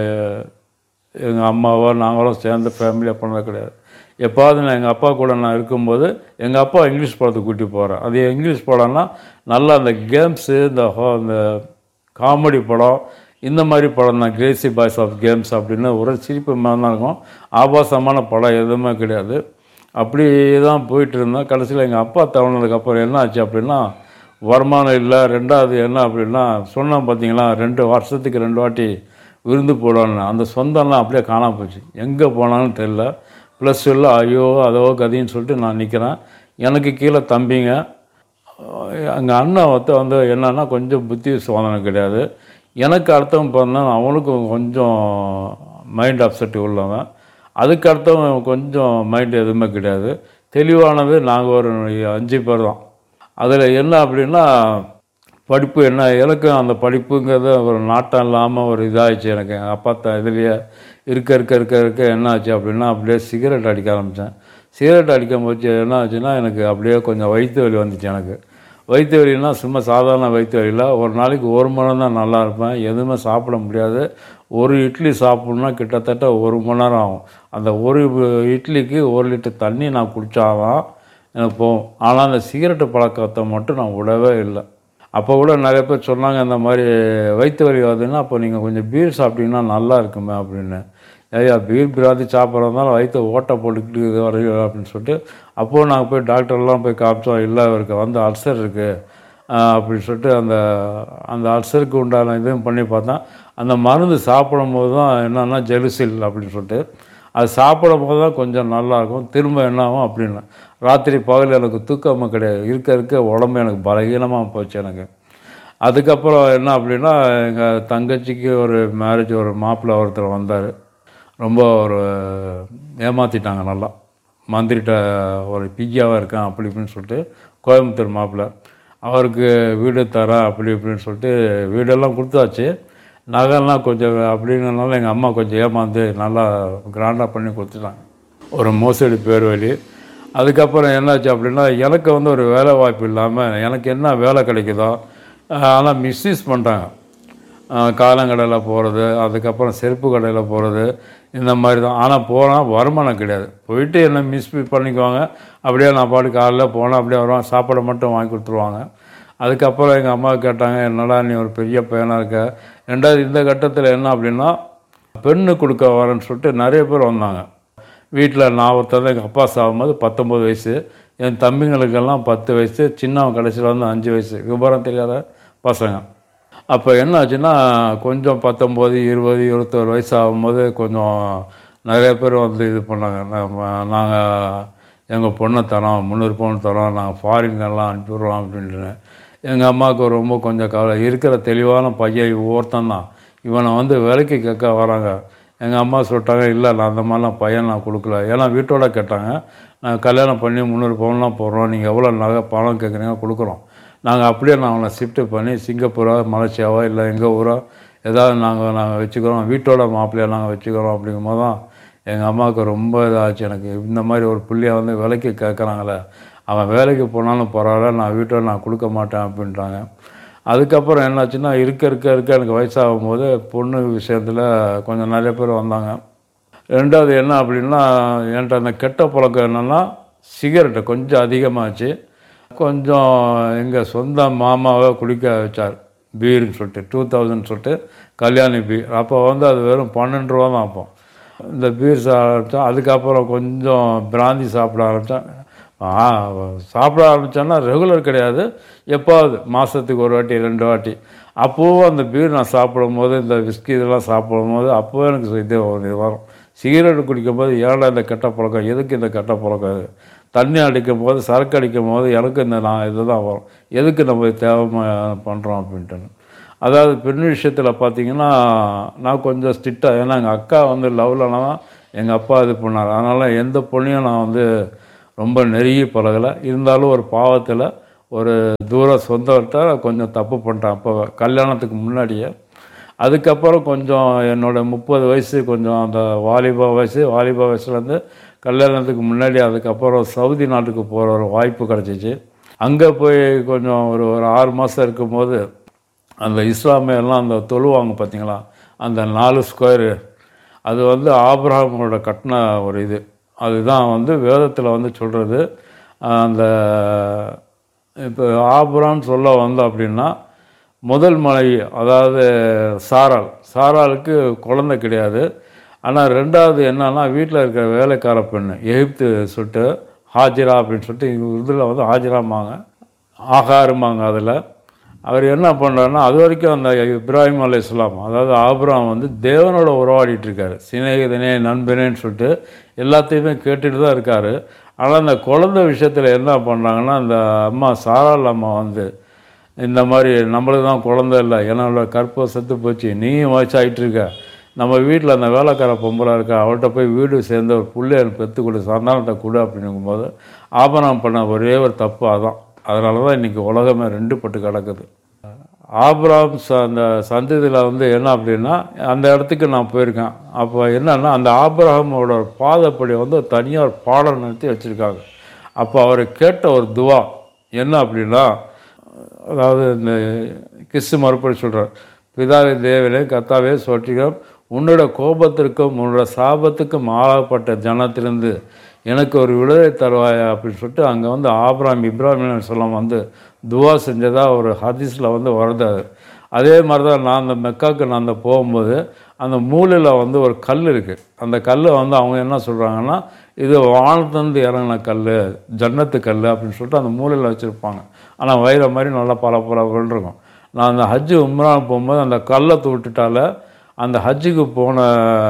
எங்கள் அம்மாவோ நாங்களோ சேர்ந்து ஃபேமிலியாக பண்ணது கிடையாது எப்பாவது நான் எங்கள் அப்பா கூட நான் இருக்கும்போது எங்கள் அப்பா இங்கிலீஷ் படத்துக்கு கூட்டி போகிறேன் அது இங்கிலீஷ் படம்னா நல்லா அந்த கேம்ஸு இந்த ஹோ- இந்த காமெடி படம் இந்த மாதிரி படம் தான் கிரேசி பாய்ஸ் ஆஃப் கேம்ஸ் அப்படின்னு ஒரு சிரிப்பு மாதிரி தான் இருக்கும் ஆபாசமான படம் எதுவுமே கிடையாது அப்படி தான் போயிட்டு இருந்தோம் கடைசியில் எங்கள் அப்பா தவணதுக்கப்புறம் என்ன ஆச்சு அப்படின்னா வருமானம் இல்லை ரெண்டாவது என்ன அப்படின்னா சொன்னேன் பார்த்தீங்களா ரெண்டு வருஷத்துக்கு ரெண்டு வாட்டி விருந்து போடணும் அந்த சொந்தம்லாம் அப்படியே காணாம போச்சு எங்கே போனாலும் தெரில ப்ளஸ் இல்லை ஐயோ அதோ கதின்னு சொல்லிட்டு நான் நிற்கிறேன் எனக்கு கீழே தம்பிங்க எங்கள் அண்ணன் வந்து வந்து என்னன்னா கொஞ்சம் புத்தி சோதனை கிடையாது எனக்கு அடுத்தவன் பிறந்தான் அவனுக்கும் கொஞ்சம் மைண்ட் அப்செட் உள்ளவன் அதுக்கு அடுத்தவன் கொஞ்சம் மைண்ட் எதுவுமே கிடையாது தெளிவானது நாங்கள் ஒரு அஞ்சு பேர் தான் அதில் என்ன அப்படின்னா படிப்பு என்ன எனக்கும் அந்த படிப்புங்கிறது ஒரு நாட்டம் இல்லாமல் ஒரு இதாகிடுச்சு எனக்கு எங்கள் அப்பா த இதுலேயே இருக்க இருக்க இருக்க இருக்க என்ன ஆச்சு அப்படின்னா அப்படியே சிகரெட் அடிக்க ஆரம்பித்தேன் சிகரெட் அடிக்கும் போச்சு என்ன ஆச்சுன்னா எனக்கு அப்படியே கொஞ்சம் வயிற்று வலி வந்துச்சு எனக்கு வயிற்று வலின்னா சும்மா சாதாரண வயிற்று வலியில் ஒரு நாளைக்கு ஒரு மணி நேரம் தான் நல்லா இருப்பேன் எதுவுமே சாப்பிட முடியாது ஒரு இட்லி சாப்பிட்ணுன்னா கிட்டத்தட்ட ஒரு மணி நேரம் ஆகும் அந்த ஒரு இட்லிக்கு ஒரு லிட்டர் தண்ணி நான் குடித்தாதான் எனக்கு போகும் ஆனால் அந்த சிகரெட்டு பழக்கத்தை மட்டும் நான் விடவே இல்லை அப்போ கூட நிறைய பேர் சொன்னாங்க இந்த மாதிரி வயிற்று வலி வருதுன்னா அப்போ நீங்கள் கொஞ்சம் பீர் சாப்பிட்டீங்கன்னா நல்லா இருக்குமே அப்படின்னு ஐயா பீர் பிராதி சாப்பிட்றதுனால வயிற்று ஓட்டை போட்டுக்கிட்டு இது வரையும் அப்படின்னு சொல்லிட்டு அப்போது நாங்கள் போய் டாக்டர்லாம் போய் காமிச்சோம் இல்லை இவருக்கு வந்து அல்சர் இருக்குது அப்படின்னு சொல்லிட்டு அந்த அந்த அல்சருக்கு உண்டான இதுவும் பண்ணி பார்த்தா அந்த மருந்து சாப்பிடும் போது தான் என்னன்னா ஜெலுசில் அப்படின்னு சொல்லிட்டு அது சாப்பிடும் போது தான் கொஞ்சம் நல்லாயிருக்கும் திரும்ப என்ன ஆகும் அப்படின்னு ராத்திரி பகல் எனக்கு தூக்கமும் கிடையாது இருக்க இருக்க உடம்பு எனக்கு பலகீனமாக போச்சு எனக்கு அதுக்கப்புறம் என்ன அப்படின்னா எங்கள் தங்கச்சிக்கு ஒரு மேரேஜ் ஒரு மாப்பிள்ளை ஒருத்தர் வந்தார் ரொம்ப ஒரு ஏமாற்றிட்டாங்க நல்லா மந்திரிட்ட ஒரு பிஜியாவாக இருக்கேன் அப்படி இப்படின்னு சொல்லிட்டு கோயம்புத்தூர் மாப்பிள்ளை அவருக்கு வீடு தரேன் அப்படி இப்படின்னு சொல்லிட்டு வீடெல்லாம் கொடுத்தாச்சு நகைலாம் கொஞ்சம் அப்படிங்கிறனால எங்கள் அம்மா கொஞ்சம் ஏமாந்து நல்லா கிராண்டாக பண்ணி கொடுத்துட்டாங்க ஒரு மோசடி பேர் வழி அதுக்கப்புறம் என்னாச்சு அப்படின்னா எனக்கு வந்து ஒரு வேலை வாய்ப்பு இல்லாமல் எனக்கு என்ன வேலை கிடைக்குதோ ஆனால் மிஸ்யூஸ் பண்ணிட்டாங்க காலங்கடையில் போகிறது அதுக்கப்புறம் செருப்பு கடையில் போகிறது இந்த மாதிரி தான் ஆனால் போனால் வருமானம் கிடையாது போயிட்டு என்ன மிஸ் பண்ணிக்குவாங்க அப்படியே நான் பாட்டு காலைல போனால் அப்படியே வருவான் சாப்பாடை மட்டும் வாங்கி கொடுத்துருவாங்க அதுக்கப்புறம் எங்கள் அம்மா கேட்டாங்க என்னடா நீ ஒரு பெரிய பையனாக இருக்க ரெண்டாவது இந்த கட்டத்தில் என்ன அப்படின்னா பெண்ணு கொடுக்க வரேன்னு சொல்லிட்டு நிறைய பேர் வந்தாங்க வீட்டில் நான் ஒருத்தர் எங்கள் அப்பா சாகும்போது பத்தொம்பது வயசு என் தம்பிங்களுக்கெல்லாம் பத்து வயசு சின்னவன் கடைசியில் வந்து அஞ்சு வயசு விவரம் தெரியாத பசங்க அப்போ என்ன ஆச்சுன்னா கொஞ்சம் பத்தொம்போது இருபது இருபத்தோரு வயசு ஆகும்போது கொஞ்சம் நிறைய பேர் வந்து இது பண்ணாங்க நாங்கள் எங்கள் பொண்ணை தரோம் முந்நூறு பவுன் தரோம் நாங்கள் ஃபாரின்கெல்லாம் அனுப்பிடுறோம் அப்படின்ட்டு எங்கள் அம்மாவுக்கு ரொம்ப கொஞ்சம் கவலை இருக்கிற தெளிவான பையன் ஒவ்வொருத்தன் தான் இவனை வந்து விலைக்கு கேட்க வராங்க எங்கள் அம்மா சொல்லிட்டாங்க இல்லை நான் அந்த மாதிரிலாம் பையன் நான் கொடுக்கல ஏன்னா வீட்டோட கேட்டாங்க நான் கல்யாணம் பண்ணி முந்நூறு பவுன்லாம் போடுறோம் நீங்கள் எவ்வளோ நகை பணம் கேட்குறீங்க கொடுக்குறோம் நாங்கள் அப்படியே நான் அவனை ஷிஃப்ட் பண்ணி சிங்கப்பூரோ மலேசியாவோ இல்லை எங்கள் ஊரோ ஏதாவது நாங்கள் நாங்கள் வச்சுக்கிறோம் வீட்டோட மாப்பிள்ளையை நாங்கள் வச்சுக்கிறோம் அப்படிங்கும்போது தான் எங்கள் அம்மாவுக்கு ரொம்ப இதாச்சு எனக்கு இந்த மாதிரி ஒரு புள்ளைய வந்து விலைக்கு கேட்குறாங்களே அவன் வேலைக்கு போனாலும் பரவாயில்ல நான் வீட்டோட நான் கொடுக்க மாட்டேன் அப்படின்ட்டாங்க அதுக்கப்புறம் என்னாச்சுன்னா இருக்க இருக்க இருக்க எனக்கு வயசாகும் போது பொண்ணு விஷயத்தில் கொஞ்சம் நிறைய பேர் வந்தாங்க ரெண்டாவது என்ன அப்படின்னா என்கிட்ட அந்த கெட்ட பழக்கம் என்னென்னா சிகரெட்டு கொஞ்சம் அதிகமாச்சு கொஞ்சம் எங்கள் சொந்த மாமாவை குடிக்க வச்சார் பீர்னு சொல்லிட்டு டூ தௌசண்ட் சொல்லிட்டு கல்யாணி பீர் அப்போ வந்து அது வெறும் பன்னெண்டு ரூபா தான் அப்போ இந்த பீர் சாப்பிட்டோம் அதுக்கப்புறம் கொஞ்சம் பிராந்தி சாப்பிட ஆரம்பித்தேன் ஆ சாப்பிட ஆரம்பித்தேன்னா ரெகுலர் கிடையாது எப்பாவது மாதத்துக்கு ஒரு வாட்டி ரெண்டு வாட்டி அப்போவும் அந்த பீர் நான் சாப்பிடும் போது இந்த விஸ்கி இதெல்லாம் சாப்பிடும் போது அப்போவே எனக்கு இது இது வரும் சிகரெட் குடிக்கும் போது ஏன்டா இந்த கெட்ட பழக்கம் எதுக்கு இந்த கெட்ட பழக்கம் இது தண்ணி அடிக்கும் போது சரக்கு அடிக்கும் போது எனக்கு இந்த நான் இது தான் வரும் எதுக்கு நம்ம தேவை பண்ணுறோம் அப்படின்ட்டு அதாவது பெண் விஷயத்தில் பார்த்தீங்கன்னா நான் கொஞ்சம் ஸ்ட்ரிக்டாக ஏன்னா எங்கள் அக்கா வந்து லவ்லனா தான் எங்கள் அப்பா இது பண்ணார் அதனால் எந்த பொண்ணையும் நான் வந்து ரொம்ப நெருங்கி பழகலை இருந்தாலும் ஒரு பாவத்தில் ஒரு தூர சொந்தத்தை கொஞ்சம் தப்பு பண்ணிட்டேன் அப்போ கல்யாணத்துக்கு முன்னாடியே அதுக்கப்புறம் கொஞ்சம் என்னோட முப்பது வயசு கொஞ்சம் அந்த வாலிபா வயசு வாலிபா வயசுலேருந்து கல்யாணத்துக்கு முன்னாடி அதுக்கப்புறம் சவுதி நாட்டுக்கு போகிற ஒரு வாய்ப்பு கிடச்சிச்சு அங்கே போய் கொஞ்சம் ஒரு ஒரு ஆறு மாதம் இருக்கும்போது அந்த இஸ்லாமியெல்லாம் அந்த தொழுவாங்க பார்த்தீங்களா அந்த நாலு ஸ்கொயரு அது வந்து ஆபிரகாமோட கட்டின ஒரு இது அதுதான் வந்து வேதத்தில் வந்து சொல்கிறது அந்த இப்போ ஆபிரான்னு சொல்ல வந்தோம் அப்படின்னா முதல் மனைவி அதாவது சாராள் சாராளுக்கு குழந்தை கிடையாது ஆனால் ரெண்டாவது என்னன்னா வீட்டில் இருக்கிற வேலைக்கார பெண்ணு எகிப்து சொல்லிட்டு ஹாஜிரா அப்படின்னு சொல்லிட்டு இதில் வந்து ஹாஜிராம்பாங்க ஆகாருமாங்க அதில் அவர் என்ன பண்ணுறாருன்னா அது வரைக்கும் அந்த இப்ராஹிம் அலி இஸ்லாம் அதாவது ஆபிரகாம் வந்து தேவனோட உறவாடிட்டு இருக்காரு சிநேகிதனே நண்பனேன்னு சொல்லிட்டு எல்லாத்தையுமே கேட்டுட்டு தான் இருக்காரு ஆனால் அந்த குழந்தை விஷயத்தில் என்ன பண்ணுறாங்கன்னா அந்த அம்மா சாராள் அம்மா வந்து இந்த மாதிரி நம்மளுக்கு தான் குழந்தை இல்லை என்னோட கற்பை செத்து போச்சு நீயும் வயசாகிட்டு இருக்க நம்ம வீட்டில் அந்த வேலைக்கார பொம்பளை இருக்கா அவள்கிட்ட போய் வீடு சேர்ந்து ஒரு புள்ளைய பெற்று கொடு சந்தானத்தை கொடு அப்படிங்கும்போது ஆபரணம் பண்ண ஒரே ஒரு தப்பு அதான் அதனால தான் இன்றைக்கி உலகமே ரெண்டு பட்டு கிடக்குது ஆபிராம் ச அந்த சந்ததியில் வந்து என்ன அப்படின்னா அந்த இடத்துக்கு நான் போயிருக்கேன் அப்போ என்னன்னா அந்த ஆபிரஹாமோட பாதப்படி வந்து தனியாக ஒரு பாடம் நடத்தி வச்சுருக்காங்க அப்போ அவர் கேட்ட ஒரு துவா என்ன அப்படின்னா அதாவது இந்த கிறிஸ்து மறுபடி சொல்கிறார் பிதாவே தேவனே கத்தாவே சொல்கிறோம் உன்னோட கோபத்திற்கும் உன்னோட சாபத்துக்கும் ஆளாகப்பட்ட ஜனத்திலிருந்து எனக்கு ஒரு விடுதலை தருவாயா அப்படின்னு சொல்லிட்டு அங்கே வந்து ஆப்ராம் இப்ராஹிம் சொல்லம் வந்து துவா செஞ்சதா ஒரு ஹதீஸில் வந்து வருது அது. அதே மாதிரி தான் நான் அந்த மெக்காவுக்கு நான் அந்த போகும்போது அந்த மூலையில் வந்து ஒரு கல் இருக்குது அந்த கல்லை வந்து அவங்க என்ன சொல்கிறாங்கன்னா இது வானத்துலேருந்து இறங்கின கல் ஜன்னத்து கல் அப்படின்னு சொல்லிட்டு அந்த மூலையில் வச்சுருப்பாங்க ஆனால் வயிற மாதிரி நல்லா பல பல இருக்கும் நான் அந்த ஹஜ்ஜு உம்ரான் போகும்போது அந்த கல்லை விட்டுட்டால அந்த ஹஜ்ஜுக்கு போன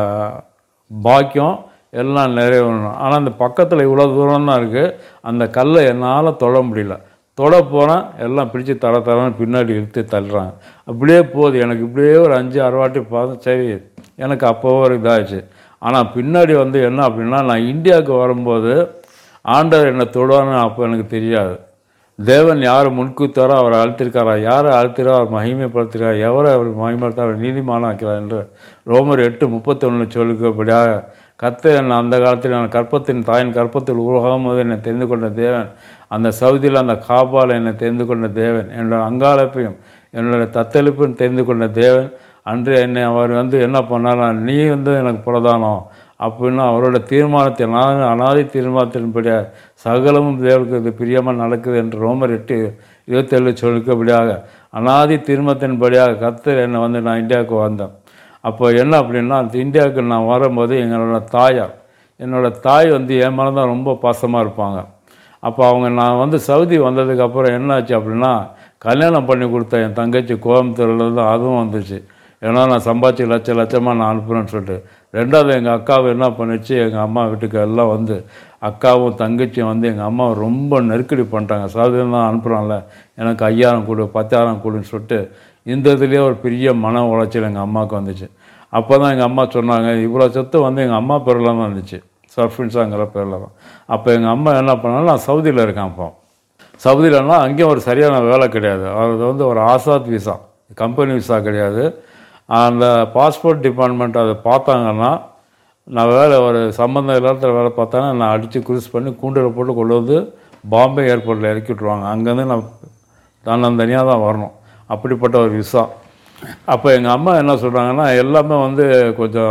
பாக்கியம் எல்லாம் நிறைவேறணும் ஆனால் அந்த பக்கத்தில் இவ்வளோ தூரம் தான் இருக்குது அந்த கல்லை என்னால் தொட முடியல தொட போனால் எல்லாம் பிடிச்சி தர தரன்னு பின்னாடி இழுத்து தள்ளுறாங்க அப்படியே போகுது எனக்கு இப்படியே ஒரு அஞ்சு ஆறு வாட்டி பார்த்து சரி எனக்கு அப்போ ஒரு இதாகிடுச்சு ஆனால் பின்னாடி வந்து என்ன அப்படின்னா நான் இந்தியாவுக்கு வரும்போது ஆண்டவர் என்னை தொடுவான்னு அப்போ எனக்கு தெரியாது தேவன் யார் முன்கூத்தாரோ அவரை அழுத்திருக்காரா யாரை அழுத்திரோ அவர் மகிமைப்படுத்துகிறார் எவரை அவர் மகிமைப்படுத்த அவர் நீதிமானம் ஆக்கிறார் என்று ரோமர் எட்டு முப்பத்தொன்று சொல்லுக்கப்படியாக கத்த என்னை அந்த காலத்தில் நான் கற்பத்தின் தாயின் கற்பத்தில் உருவாகும் போது என்னை தெரிந்து கொண்ட தேவன் அந்த சவுதியில் அந்த காபால் என்னை தெரிந்து கொண்ட தேவன் என்னோட அங்காளப்பையும் என்னோட தத்தளிப்பையும் தெரிந்து கொண்ட தேவன் அன்று என்னை அவர் வந்து என்ன பண்ணாரா நீ வந்து எனக்கு பிரதானம் அப்படின்னு அவரோட தீர்மானத்தை நான் அனாதி தீர்மானத்தின்படியா சகலமும் தேவனுக்கு இது பிரியமாக நடக்குது என்று ரோமர் எட்டு இருபத்தேழு சொல்லிக்கபடியாக அனாதி தீர்மானத்தின்படியாக கர்த்தர் என்னை வந்து நான் இந்தியாவுக்கு வந்தேன் அப்போ என்ன அப்படின்னா அந்த இந்தியாவுக்கு நான் வரும்போது எங்களோட தாயார் என்னோட தாய் வந்து என் மேலே தான் ரொம்ப பாசமாக இருப்பாங்க அப்போ அவங்க நான் வந்து சவுதி வந்ததுக்கப்புறம் என்னாச்சு அப்படின்னா கல்யாணம் பண்ணி கொடுத்த என் தங்கச்சி கோயம்புத்தூர்ல தான் அதுவும் வந்துச்சு ஏன்னா நான் சம்பாதிச்சு லட்ச லட்சமாக நான் அனுப்புகிறேன்னு சொல்லிட்டு ரெண்டாவது எங்கள் அக்காவை என்ன பண்ணிச்சு எங்கள் அம்மா வீட்டுக்கு எல்லாம் வந்து அக்காவும் தங்கச்சியும் வந்து எங்கள் அம்மாவை ரொம்ப நெருக்கடி பண்ணிட்டாங்க சவுதியில் தான் அனுப்புகிறான்ல எனக்கு ஐயாயிரம் கொடு பத்தாயிரம் கொடுன்னு சொல்லிட்டு இந்த இதுலேயே ஒரு பெரிய மன உளைச்சல் எங்கள் அம்மாவுக்கு வந்துச்சு அப்போ தான் எங்கள் அம்மா சொன்னாங்க இவ்வளோ சொத்து வந்து எங்கள் அம்மா பேரில் தான் இருந்துச்சு சர்ஃபின்ஸாங்கிற பேரில் தான் அப்போ எங்கள் அம்மா என்ன பண்ணாலும் நான் சவுதியில் இருக்கேன் அப்போ சவுதியிலனா அங்கேயும் ஒரு சரியான வேலை கிடையாது அது வந்து ஒரு ஆசாத் விசா கம்பெனி விசா கிடையாது அந்த பாஸ்போர்ட் டிபார்ட்மெண்ட் அதை பார்த்தாங்கன்னா நான் வேலை ஒரு சம்மந்தம் இல்லாத வேலை பார்த்தாங்கன்னா நான் அடித்து குரூஸ் பண்ணி கூண்டில் போட்டு கொண்டு வந்து பாம்பே ஏர்போர்ட்டில் இறக்கி விட்ருவாங்க அங்கேருந்து நான் தன்னந்தனியாக தான் வரணும் அப்படிப்பட்ட ஒரு விசா அப்போ எங்கள் அம்மா என்ன சொல்கிறாங்கன்னா எல்லாமே வந்து கொஞ்சம்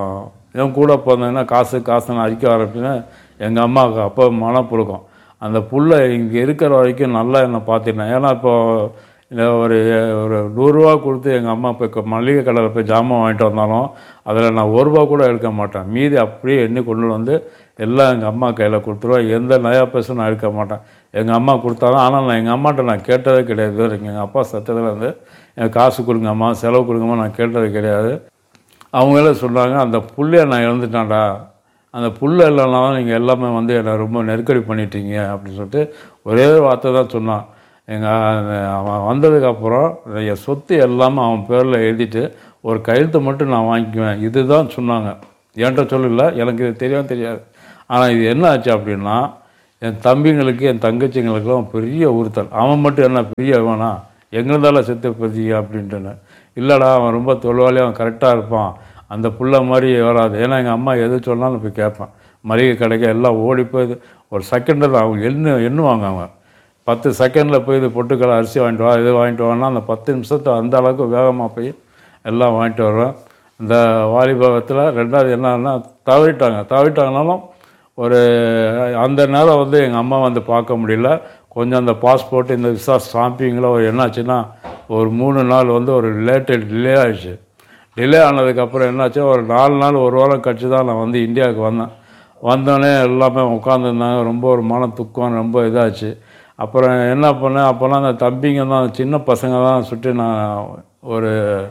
என் கூட பிறந்ததுன்னா காசு காசுன்னு அடிக்க ஆரம்பிச்சுன்னா எங்கள் அம்மாவுக்கு அப்போ மனப்புழுக்கம் அந்த புள்ள இங்கே இருக்கிற வரைக்கும் நல்லா என்னை பார்த்துட்டேன் ஏன்னா இப்போ இந்த ஒரு ஒரு நூறுரூவா கொடுத்து எங்கள் அம்மா இப்போ மளிகை கடையில் போய் ஜாமான் வாங்கிட்டு வந்தாலும் அதில் நான் ஒரு ரூபா கூட எடுக்க மாட்டேன் மீதி அப்படியே எண்ணி கொண்டு வந்து எல்லாம் எங்கள் அம்மா கையில் கொடுத்துருவேன் எந்த நயா பைசும் நான் எடுக்க மாட்டேன் எங்கள் அம்மா கொடுத்தாலும் ஆனால் நான் எங்கள் அம்மாட்ட நான் கேட்டதே கிடையாது இது வரைக்கும் எங்கள் அப்பா சத்தத்தில் வந்து எனக்கு காசு கொடுங்கம்மா செலவு கொடுங்கம்மா நான் கேட்டது கிடையாது அவங்களே சொன்னாங்க அந்த புள்ளைய நான் இழந்துட்டேன்டா அந்த புள்ள இல்லைனாலும் நீங்கள் எல்லாமே வந்து என்னை ரொம்ப நெருக்கடி பண்ணிட்டீங்க அப்படின்னு சொல்லிட்டு ஒரே ஒரு வார்த்தை தான் சொன்னான் எங்கள் அவன் வந்ததுக்கப்புறம் என் சொத்து எல்லாமே அவன் பேரில் எழுதிட்டு ஒரு கையெழுத்து மட்டும் நான் வாங்கிக்குவேன் இதுதான் சொன்னாங்க என்கிட்ட சொல்லல எனக்கு இது தெரியும் தெரியாது ஆனால் இது என்ன ஆச்சு அப்படின்னா என் தம்பிங்களுக்கு என் தங்கச்சிங்களுக்கெல்லாம் பெரிய உறுத்தல் அவன் மட்டும் என்ன பெரிய வேணா எங்களுதால செத்து பெரிய அப்படின்ட்டுன்னு இல்லைடா அவன் ரொம்ப தொழிலாளி அவன் கரெக்டாக இருப்பான் அந்த புள்ள மாதிரி வராது ஏன்னா எங்கள் அம்மா எது சொன்னாலும் போய் கேட்பேன் மளிகை கடைக்கு எல்லாம் ஓடி போய் இது- ஒரு செகண்டில் அவங்க எண்ணு எண்ணுவாங்க அவங்க பத்து செகண்டில் போய் இது பொட்டுக்கடை அரிசி வாங்கிட்டு வா இது வாங்கிட்டு வான்னா அந்த பத்து நிமிஷத்தை அந்த அளவுக்கு வேகமாக போய் எல்லாம் வாங்கிட்டு வருவேன் இந்த வாலிபத்தில் ரெண்டாவது என்னன்னா தவறிட்டாங்க தவறிட்டாங்கனாலும் ஒரு அந்த நேரம் வந்து எங்கள் அம்மா வந்து பார்க்க முடியல கொஞ்சம் அந்த பாஸ்போர்ட் இந்த விசா ஸ்டாம்பிங்கில் ஒரு என்னாச்சுன்னா ஒரு மூணு நாள் வந்து ஒரு லேட்டு டிலே ஆயிடுச்சு டிலே ஆனதுக்கப்புறம் என்னாச்சு ஒரு நாலு நாள் ஒரு வாரம் கழிச்சு தான் நான் வந்து இந்தியாவுக்கு வந்தேன் வந்தோடனே எல்லாமே உட்காந்துருந்தாங்க ரொம்ப ஒரு மன துக்கம் ரொம்ப இதாச்சு அப்புறம் என்ன பண்ணேன் அப்போல்லாம் அந்த தம்பிங்க தான் சின்ன பசங்க தான் சுற்றி நான் ஒரு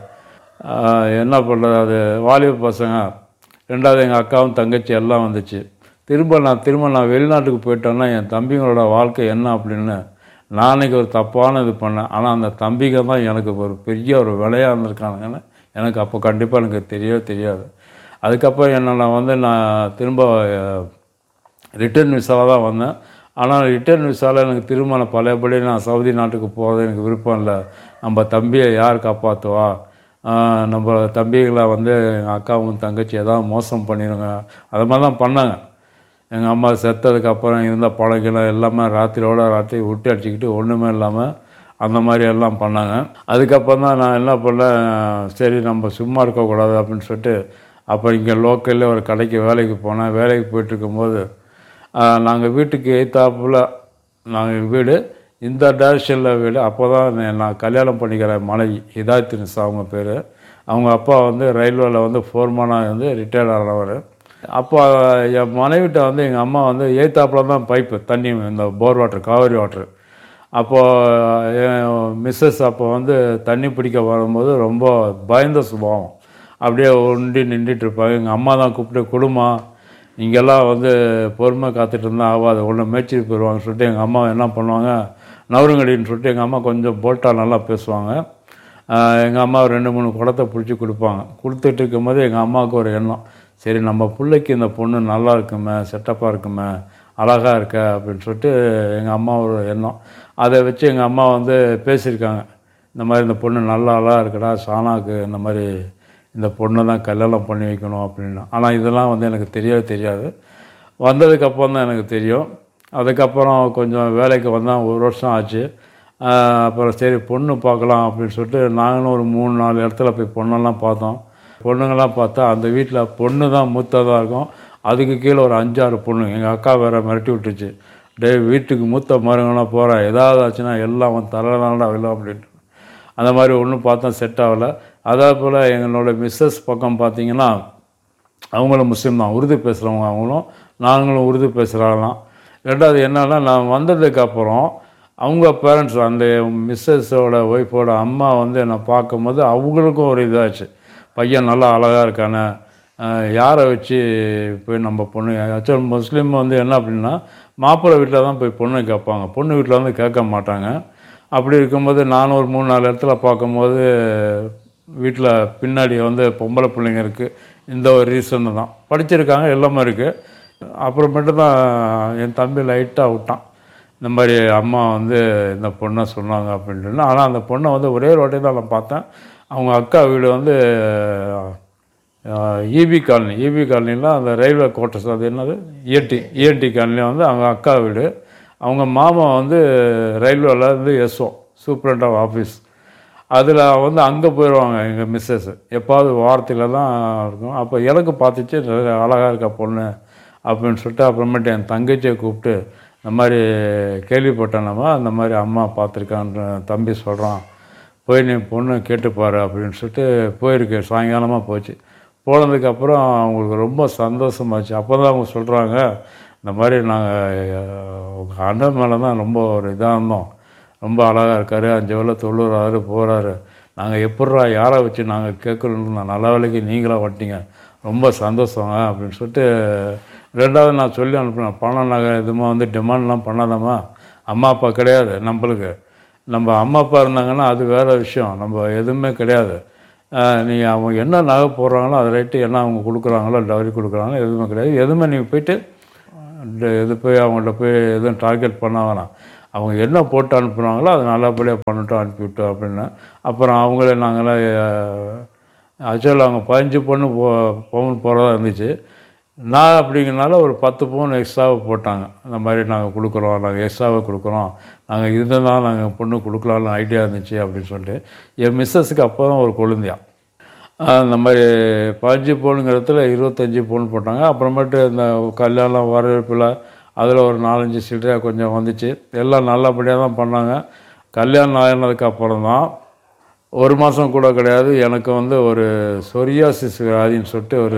ஆஹ், என்ன பண்ணுறது அது வாலிப பசங்க ரெண்டாவது எங்கள் அக்காவும் தங்கச்சி எல்லாம் வந்துச்சு திரும்ப நான் திரும்ப நான் வெளிநாட்டுக்கு போயிட்டேன்னா என் தம்பிங்களோட வாழ்க்கை என்ன அப்படின்னு நாளைக்கு ஒரு தப்பான இது பண்ணேன் ஆனால் அந்த தம்பிங்க தான் எனக்கு ஒரு பெரிய ஒரு விலையாக இருந்திருக்கானுங்கன்னு எனக்கு அப்போ கண்டிப்பாக எனக்கு தெரியவே தெரியாது அதுக்கப்புறம் என்ன நான் வந்து நான் திரும்ப ரிட்டர்ன் விசாவில் தான் வந்தேன் ஆனால் ரிட்டர்ன் விசாவில் எனக்கு திருமணம் பழையபடி நான் சவுதி நாட்டுக்கு போகிறது எனக்கு விருப்பம் இல்லை நம்ம தம்பியை யார் காப்பாற்றுவா ஆஹ் நம்ம தம்பிகளை வந்து எங்கள் அக்காவும் தங்கச்சி ஏதாவது மோசம் பண்ணிடுங்க அது மாதிரி தான் பண்ணாங்க எங்கள் அம்மா செத்ததுக்கு அப்புறம் இருந்த பழகில எல்லாமே ராத்திரியோட ராத்திரி விட்டு அடிச்சுக்கிட்டு ஒன்றுமே இல்லாமல் அந்த மாதிரி எல்லாம் பண்ணாங்க அதுக்கப்புறம் தான் நான் என்ன பண்ணேன் சரி நம்ம சும்மா இருக்கக்கூடாது அப்படின்னு சொல்லிட்டு அப்போ இங்கே லோக்கலில் ஒரு கடைக்கு வேலைக்கு போனேன் வேலைக்கு போயிட்டு இருக்கும்போது நாங்கள் வீட்டுக்கு எய்த்தாப்புல நாங்கள் வீடு இந்த டேரக்ஷனில் வீடு அப்போ தான் நான் கல்யாணம் பண்ணிக்கிற மனைவி ஹிதாயத் நிசா அவங்க பேர் அவங்க அப்பா வந்து ரயில்வேல வந்து ஃபோர்மேனாக வந்து ரிட்டையர்ட் ஆனவர் அப்போ என் மனைவிட்ட வந்து எங்கள் அம்மா வந்து எய்த்தாப்புல தான் பைப்பு தண்ணி இந்த போர் வாட்டர் காவேரி வாட்டர் அப்போது என் மிஸ்ஸஸ் அப்போ வந்து தண்ணி பிடிக்க வரும்போது ரொம்ப பயந்த சுபாவம் அப்படியே ஒண்டி நின்றுட்டு இருப்பாங்க எங்கள் அம்மா தான் கூப்பிட்டு குடுமா இங்கெல்லாம் வந்து பொறுமை காத்துட்டு இருந்தால் ஆகாது ஒன்று மேய்ச்சிட்டு போயிடுவாங்கன்னு சொல்லிட்டு எங்கள் அம்மா என்ன பண்ணுவாங்க நவருங்கடின்னு சொல்லிட்டு எங்கள் அம்மா கொஞ்சம் போல்ட்டாக நல்லா பேசுவாங்க எங்கள் அம்மா ரெண்டு மூணு குடத்தை பிடிச்சி கொடுப்பாங்க கொடுத்துட்டு இருக்கும்போது எங்கள் அம்மாவுக்கு ஒரு எண்ணம் சரி நம்ம பிள்ளைக்கு இந்த பொண்ணு நல்லா இருக்குமே செட்டப்பாக இருக்குமே அழகாக இருக்க அப்படின்னு சொல்லிட்டு எங்கள் அம்மா ஒரு எண்ணம் அதை வச்சு எங்கள் அம்மா வந்து பேசியிருக்காங்க இந்த மாதிரி இந்த பொண்ணு நல்லா அழகாக இருக்குடா சானாக்கு இந்த மாதிரி இந்த பொண்ணை தான் கல்யாணம் பண்ணி வைக்கணும் அப்படின்னு ஆனால் இதெல்லாம் வந்து எனக்கு தெரியவே தெரியாது வந்ததுக்கப்புறம் தான் எனக்கு தெரியும் அதுக்கப்புறம் கொஞ்சம் வேலைக்கு வந்தால் ஒரு வருஷம் ஆச்சு ஆஹ் அப்புறம் சரி பொண்ணு பார்க்கலாம் அப்படின்னு சொல்லிட்டு நாங்களும் ஒரு மூணு நாலு இடத்துல போய் பொண்ணெல்லாம் பார்த்தோம் பொண்ணுங்கள்லாம் பார்த்தா அந்த வீட்டில் பொண்ணு தான் மூத்ததாக இருக்கும் அதுக்கு கீழே ஒரு அஞ்சாறு பொண்ணு எங்கள் அக்கா வேற மிரட்டி விட்டுச்சு டேய் வீட்டுக்கு மூத்த மருங்கலாம் போகிறேன் ஏதாவது ஆச்சுன்னா எல்லாம் அவன் தலைநாடா விழும் அப்படின்ட்டு அந்த மாதிரி ஒன்றும் பார்த்தோம் செட் ஆகலை அதே போல் எங்களோட மிஸ்ஸஸ் பக்கம் பார்த்தீங்கன்னா அவங்களும் முஸ்லீம் தான் உருது பேசுகிறவங்க அவங்களும் நாங்களும் உருது பேசுகிறாங்களாம் ரெண்டாவது என்னன்னா நான் வந்ததுக்கு அப்புறம் அவங்க பேரண்ட்ஸ் அந்த மிஸ்ஸஸோட ஒய்ஃபோட அம்மா வந்து என்னை பார்க்கும்போது அவங்களுக்கும் ஒரு இதாச்சு பையன் நல்லா அழகாக இருக்கானே அஹ் யாரை வச்சு போய் நம்ம பொண்ணு ஆக்சுவல் முஸ்லீம் வந்து என்ன அப்படின்னா மாப்பிள்ளை வீட்டில் தான் போய் பொண்ணு கேட்பாங்க பொண்ணு வீட்டில் வந்து கேட்க மாட்டாங்க அப்படி இருக்கும்போது நானும் ஒரு மூணு நாலு இடத்துல பார்க்கும்போது வீட்டில் பின்னாடி வந்து பொம்பளை பிள்ளைங்க இருக்குது இந்த ஒரு ரீசன் தான் படிச்சிருக்காங்க எல்லாமே இருக்குது அப்புறமேட்டு தான் என் தம்பி லைட்டாக விட்டான் இந்த மாதிரி அம்மா வந்து இந்த பொண்ணை சொன்னாங்க அப்படின்ட்டு ஆனால் அந்த பொண்ணை வந்து ஒரே ஒரு வாட்டி தான் நான் பார்த்தேன் அவங்க அக்கா வீடு வந்து இபி காலனி இபி காலனியில் அந்த ரயில்வே குவார்ட்டர்ஸ் அது என்னது இஎன்டி இஎன்டி காலனியில் வந்து அவங்க அக்கா வீடு அவங்க மாமா வந்து ரயில்வேல இருந்து எஸ்ஓ சூப்பரண்ட் ஆஃப் ஆஃபீஸ் அதில் வந்து அங்கே போயிடுவாங்க எங்கள் மிஸ்ஸஸ் எப்பாவது வாரத்தில் தான் இருக்கும் அப்போ எனக்கு பார்த்துச்சு அழகாக இருக்க பொண்ணு அப்படின்னு சொல்லிட்டு அப்புறமேட்டு என் தங்கச்சியை கூப்பிட்டு இந்த மாதிரி கேள்விப்பட்டேனம்மா அந்த மாதிரி அம்மா பார்த்துருக்கான்ற தம்பி சொல்கிறான் போய் நீ பொண்ணு கேட்டுப்பாரு அப்படின்னு சொல்லிட்டு போயிருக்கு சாயங்காலமாக போச்சு போனதுக்கப்புறம் அவங்களுக்கு ரொம்ப சந்தோஷமாச்சு அப்போ தான் அவங்க சொல்கிறாங்க இந்த மாதிரி நாங்கள் உங்கள் அண்ணன் மேலே தான் ரொம்ப ஒரு இதாக இருந்தோம் ரொம்ப அழகாக இருக்காரு அஞ்சு வேலை தொழுறாரு போகிறாரு நாங்கள் எப்பட்றா யாரை வச்சு நாங்கள் கேட்கணுன்னு நான் நல்ல வேலைக்கு நீங்களாக வந்துட்டீங்க ரொம்ப சந்தோஷங்க அப்படின்னு சொல்லிட்டு ரெண்டாவது நான் சொல்லி அனுப்பினேன் பணம் நகை எதுவுமே வந்து டிமாண்ட்லாம் பண்ணாதம்மா அம்மா அப்பா கிடையாது நம்மளுக்கு நம்ம அம்மா அப்பா இருந்தாங்கன்னா அது வேறு விஷயம் நம்ம எதுவுமே கிடையாது நீங்கள் அவங்க என்ன நகை போடுறாங்களோ அதை ரைட்டு என்ன அவங்க கொடுக்குறாங்களோ டவரி கொடுக்குறாங்களோ எதுவுமே கிடையாது எதுவுமே நீங்கள் போயிட்டு இந்த இது போய் அவங்கள்ட்ட போய் எதுவும் டார்கெட் பண்ண வேணாம் அவங்க என்ன போட்டு அனுப்புனாங்களோ அதை நல்லபடியாக பண்ணிட்டோம் அனுப்பிவிட்டோம் அப்படின்னு அப்புறம் அவங்களே நாங்களாம் ஆக்சுவலாக அவங்க பதினஞ்சு பொண்ணு போ பவுன் போகிறதா இருந்துச்சு நான் அப்படிங்கிறனால ஒரு பத்து பவுன் எக்ஸ்ட்ராவை போட்டாங்க இந்த மாதிரி நாங்கள் கொடுக்குறோம் நாங்கள் எக்ஸ்ட்ராவை கொடுக்குறோம் நாங்கள் இதுதான் நாங்கள் பொண்ணு கொடுக்கலான்னு ஐடியா இருந்துச்சு அப்படின்னு சொல்லிட்டு என் மிஸ்ஸஸுக்கு அப்போ தான் ஒரு கொழுந்தியா அந்த மாதிரி பதினஞ்சு பவுனுங்கிறதுல இருபத்தஞ்சி பவுன் போட்டாங்க அப்புறமேட்டு இந்த கல்யாணம் வரவேற்பில் அதில் ஒரு நாலஞ்சு சில்லறையாக கொஞ்சம் வந்துச்சு எல்லாம் நல்லபடியாக தான் பண்ணாங்க கல்யாணம் ஆகினதுக்கு அப்புறம் தான் ஒரு மாதம் கூட கிடையாது எனக்கு வந்து ஒரு சொரியாசிஸ் வியாதின்னு சொல்லிட்டு ஒரு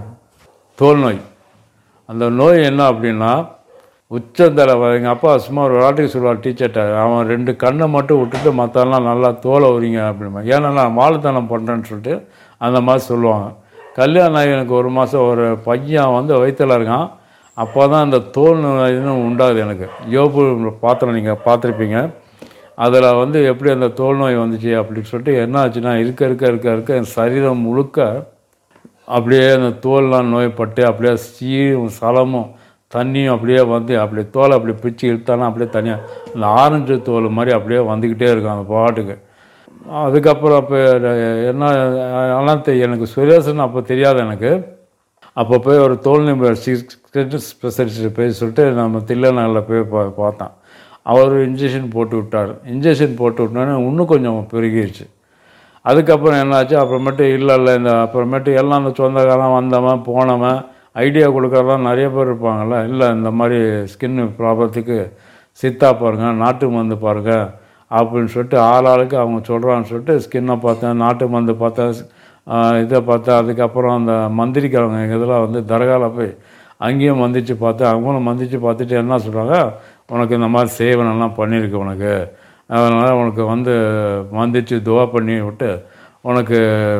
தோல் நோய் அந்த நோய் என்ன அப்படின்னா உச்சந்தலை எங்கள் அப்பா சும்மா ஒரு விளாட்டுக்கு சொல்லுவார் டீச்சர்கிட்ட அவன் ரெண்டு கண்ணை மட்டும் விட்டுட்டு மற்றெல்லாம் நல்லா தோலை உரிங்க அப்படிமா ஏன்னா நான் வாழைத்தனம் பண்ணுறேன்னு சொல்லிட்டு அந்த மாதிரி சொல்லுவாங்க கல்யாணம் ஆகி எனக்கு ஒரு மாதம் ஒரு பையன் வந்து வயிற்றில் இருக்கான் அப்போ தான் அந்த தோல் நோய் உண்டாகுது எனக்கு யோபு பாத்திரம் நீங்கள் பார்த்துருப்பீங்க அதில் வந்து எப்படி அந்த தோல் நோய் வந்துச்சு அப்படின்னு சொல்லிட்டு என்ன ஆச்சுன்னா இருக்க இருக்க இருக்க இருக்க என் சரீரம் முழுக்க அப்படியே அந்த தோல்லாம் நோய்பட்டு அப்படியே சீரும் சலமும் தண்ணியும் அப்படியே வந்து அப்படியே தோலை அப்படி பிச்சு இழுத்தாலும் அப்படியே தனியாக அந்த ஆரஞ்சு தோல் மாதிரி அப்படியே வந்துக்கிட்டே இருக்கும் அந்த பாட்டுக்கு அதுக்கப்புறம் அப்போ என்ன ஆனால் தெ- எனக்கு சுரேசன் அப்போ தெரியாது எனக்கு அப்போ போய் ஒரு தோல் நிபுணர் ஸ்பெஷலிஸ்ட் போய் சொல்லிட்டு நம்ம தில்லைநகரில் போய் பா பார்த்தேன் அவர் இன்ஜெக்ஷன் போட்டு விட்டார் இன்ஜெக்ஷன் போட்டு விட்டோன்னே இன்னும் கொஞ்சம் பெருகிருச்சு அதுக்கப்புறம் என்னாச்சு அப்புறமேட்டு இல்லை இல்லை இந்த அப்புறமேட்டு எல்லாம் அந்த சொந்தக்காரன் வந்தவன் போனவன் ஐடியா கொடுக்குறதான் நிறைய பேர் இருப்பாங்கள்ல இல்லை இந்த மாதிரி ஸ்கின் ப்ராப்ளத்துக்கு சித்தா பாருங்க நாட்டு மருந்து பாருங்க அப்படின்னு சொல்லிட்டு ஆள் ஆளுக்கு அவங்க சொல்கிறான்னு சொல்லிட்டு ஸ்கின்னை பார்த்தேன் நாட்டு மருந்து பார்த்தேன் ஆஹ் இதை பார்த்தேன் அதுக்கப்புறம் அந்த மந்திரிக்காரங்க இதெல்லாம் வந்து தர்கால போய் அங்கேயும் மந்திச்சு பார்த்தேன் அவங்களும் மந்திச்சு பார்த்துட்டு என்ன சொல்கிறாங்க உனக்கு இந்த மாதிரி சேவனெல்லாம் பண்ணியிருக்கு உனக்கு அதனால் உனக்கு வந்து மந்திச்சு துவா பண்ணி விட்டு உனக்கு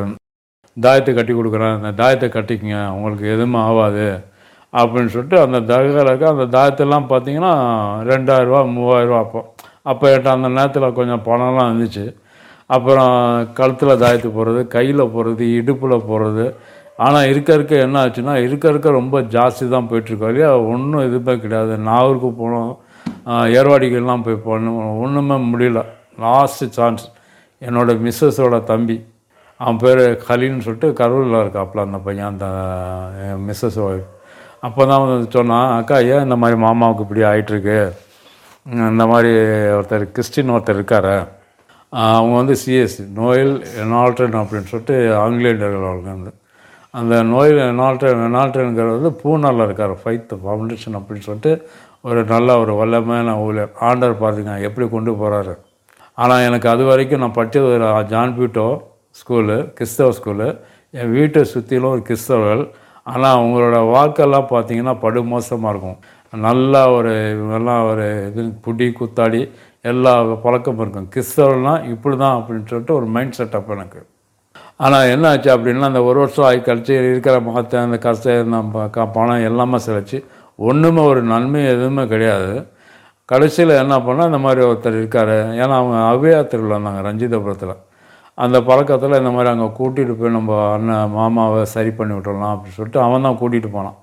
தாயத்தை கட்டி கொடுக்குறேன் அந்த தாயத்தை கட்டிக்கங்க உங்களுக்கு எதுவுமே ஆகாது அப்படின்னு சொல்லிட்டு அந்த தகவலுக்கு அந்த தாயத்தெல்லாம் பார்த்தீங்கன்னா ரெண்டாயிரரூவா மூவாயிரரூவா அப்போ அப்போ என்கிட்ட அந்த நேரத்தில் கொஞ்சம் பணம்லாம் இருந்துச்சு அப்புறம் கழுத்தில் தாயத்து போடுறது கையில் போடுறது இடுப்பில் போடுறது ஆனால் இருக்க இருக்க என்ன ஆச்சுன்னா இருக்க இருக்க ரொம்ப ஜாஸ்தி தான் போயிட்டுருக்கோம் இல்லையா ஒன்றும் எதுவுமே கிடையாது நாகூருக்கு போனோம் ஆஹ் ஏர்வாடிக்கெல்லாம் போய் போனோம் ஒன்றுமே முடியல லாஸ்ட்டு சான்ஸ் என்னோட மிஸ்ஸஸோட தம்பி அவன் பேர் கலின்னு சொல்லிட்டு கரூரில் இருக்காப்புல அந்த பையன் அந்த மிஸ்ஸஸ் ஒய்ஃப் அப்போ தான் வந்து சொன்னான் அக்கா ஏன் இந்த மாதிரி மாமாவுக்கு இப்படி ஆயிட்டிருக்கு இந்த மாதிரி ஒருத்தர் கிறிஸ்டின் ஒருத்தர் இருக்காரு ஆஹ் அவங்க வந்து சிஎஸ் நோயல் எனால்ட்ரன் அப்படின்னு சொல்லிட்டு ஆங்கிலேயர்கள் அவங்க வந்து அந்த நோயில் எனால்ட்ரன் எனால்ட்ரனுங்கிறது வந்து பூனாரில் இருக்கார் ஃபைத் ஃபவுண்டேஷன் அப்படின்னு சொல்லிட்டு ஒரு நல்ல ஒரு வல்லமையான ஊழியர் ஆண்டர் பாருங்க எப்படி கொண்டு போகிறாரு ஆனால் எனக்கு அது வரைக்கும் நான் படித்தது ஒரு ஜான் பியூட்டோ ஸ்கூலு கிறிஸ்தவ ஸ்கூலு என் வீட்டை சுற்றிலும் ஒரு கிறிஸ்தவர்கள் ஆனால் அவங்களோட வாக்கெல்லாம் பார்த்தீங்கன்னா படுமோசமாக இருக்கும் நல்லா ஒரு இவங்கெல்லாம் ஒரு இது புடி குத்தாடி எல்லா பழக்கமும் இருக்கும் கிறிஸ்தவர்னா இப்படி தான் அப்படின்னு சொல்லிட்டு ஒரு மைண்ட் செட்டப் எனக்கு ஆனால் என்ன ஆச்சு அப்படின்னா அந்த ஒரு வருஷம் ஆகி கழிச்சு இருக்கிற மகத்தை அந்த கஷ்டம் நம்ம க பணம் எல்லாமே செலச்சு ஒன்றுமே ஒரு நன்மை எதுவுமே கிடையாது கடைசியில் என்ன பண்ணால் இந்த மாதிரி ஒருத்தர் இருக்கார் ஏன்னா அவங்க அவ்வையா திருவிழா இருந்தாங்க ரஞ்சிதபுரத்தில் அந்த பழக்கத்தில் இந்த மாதிரி அங்கே கூட்டிகிட்டு போய் நம்ம அண்ணன் மாமாவை சரி பண்ணி விட்டுறலாம் அப்படின்னு சொல்லிட்டு அவன் தான் கூட்டிகிட்டு போனான்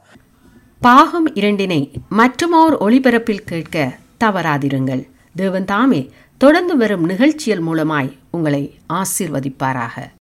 பாகம் இரண்டினை மற்றுமோர் ஒளிபரப்பில் கேட்க தவறாதிருங்கள் தேவன் தாமே தொடர்ந்து வரும் நிகழ்ச்சியல் மூலமாய் உங்களை ஆசீர்வதிப்பாராக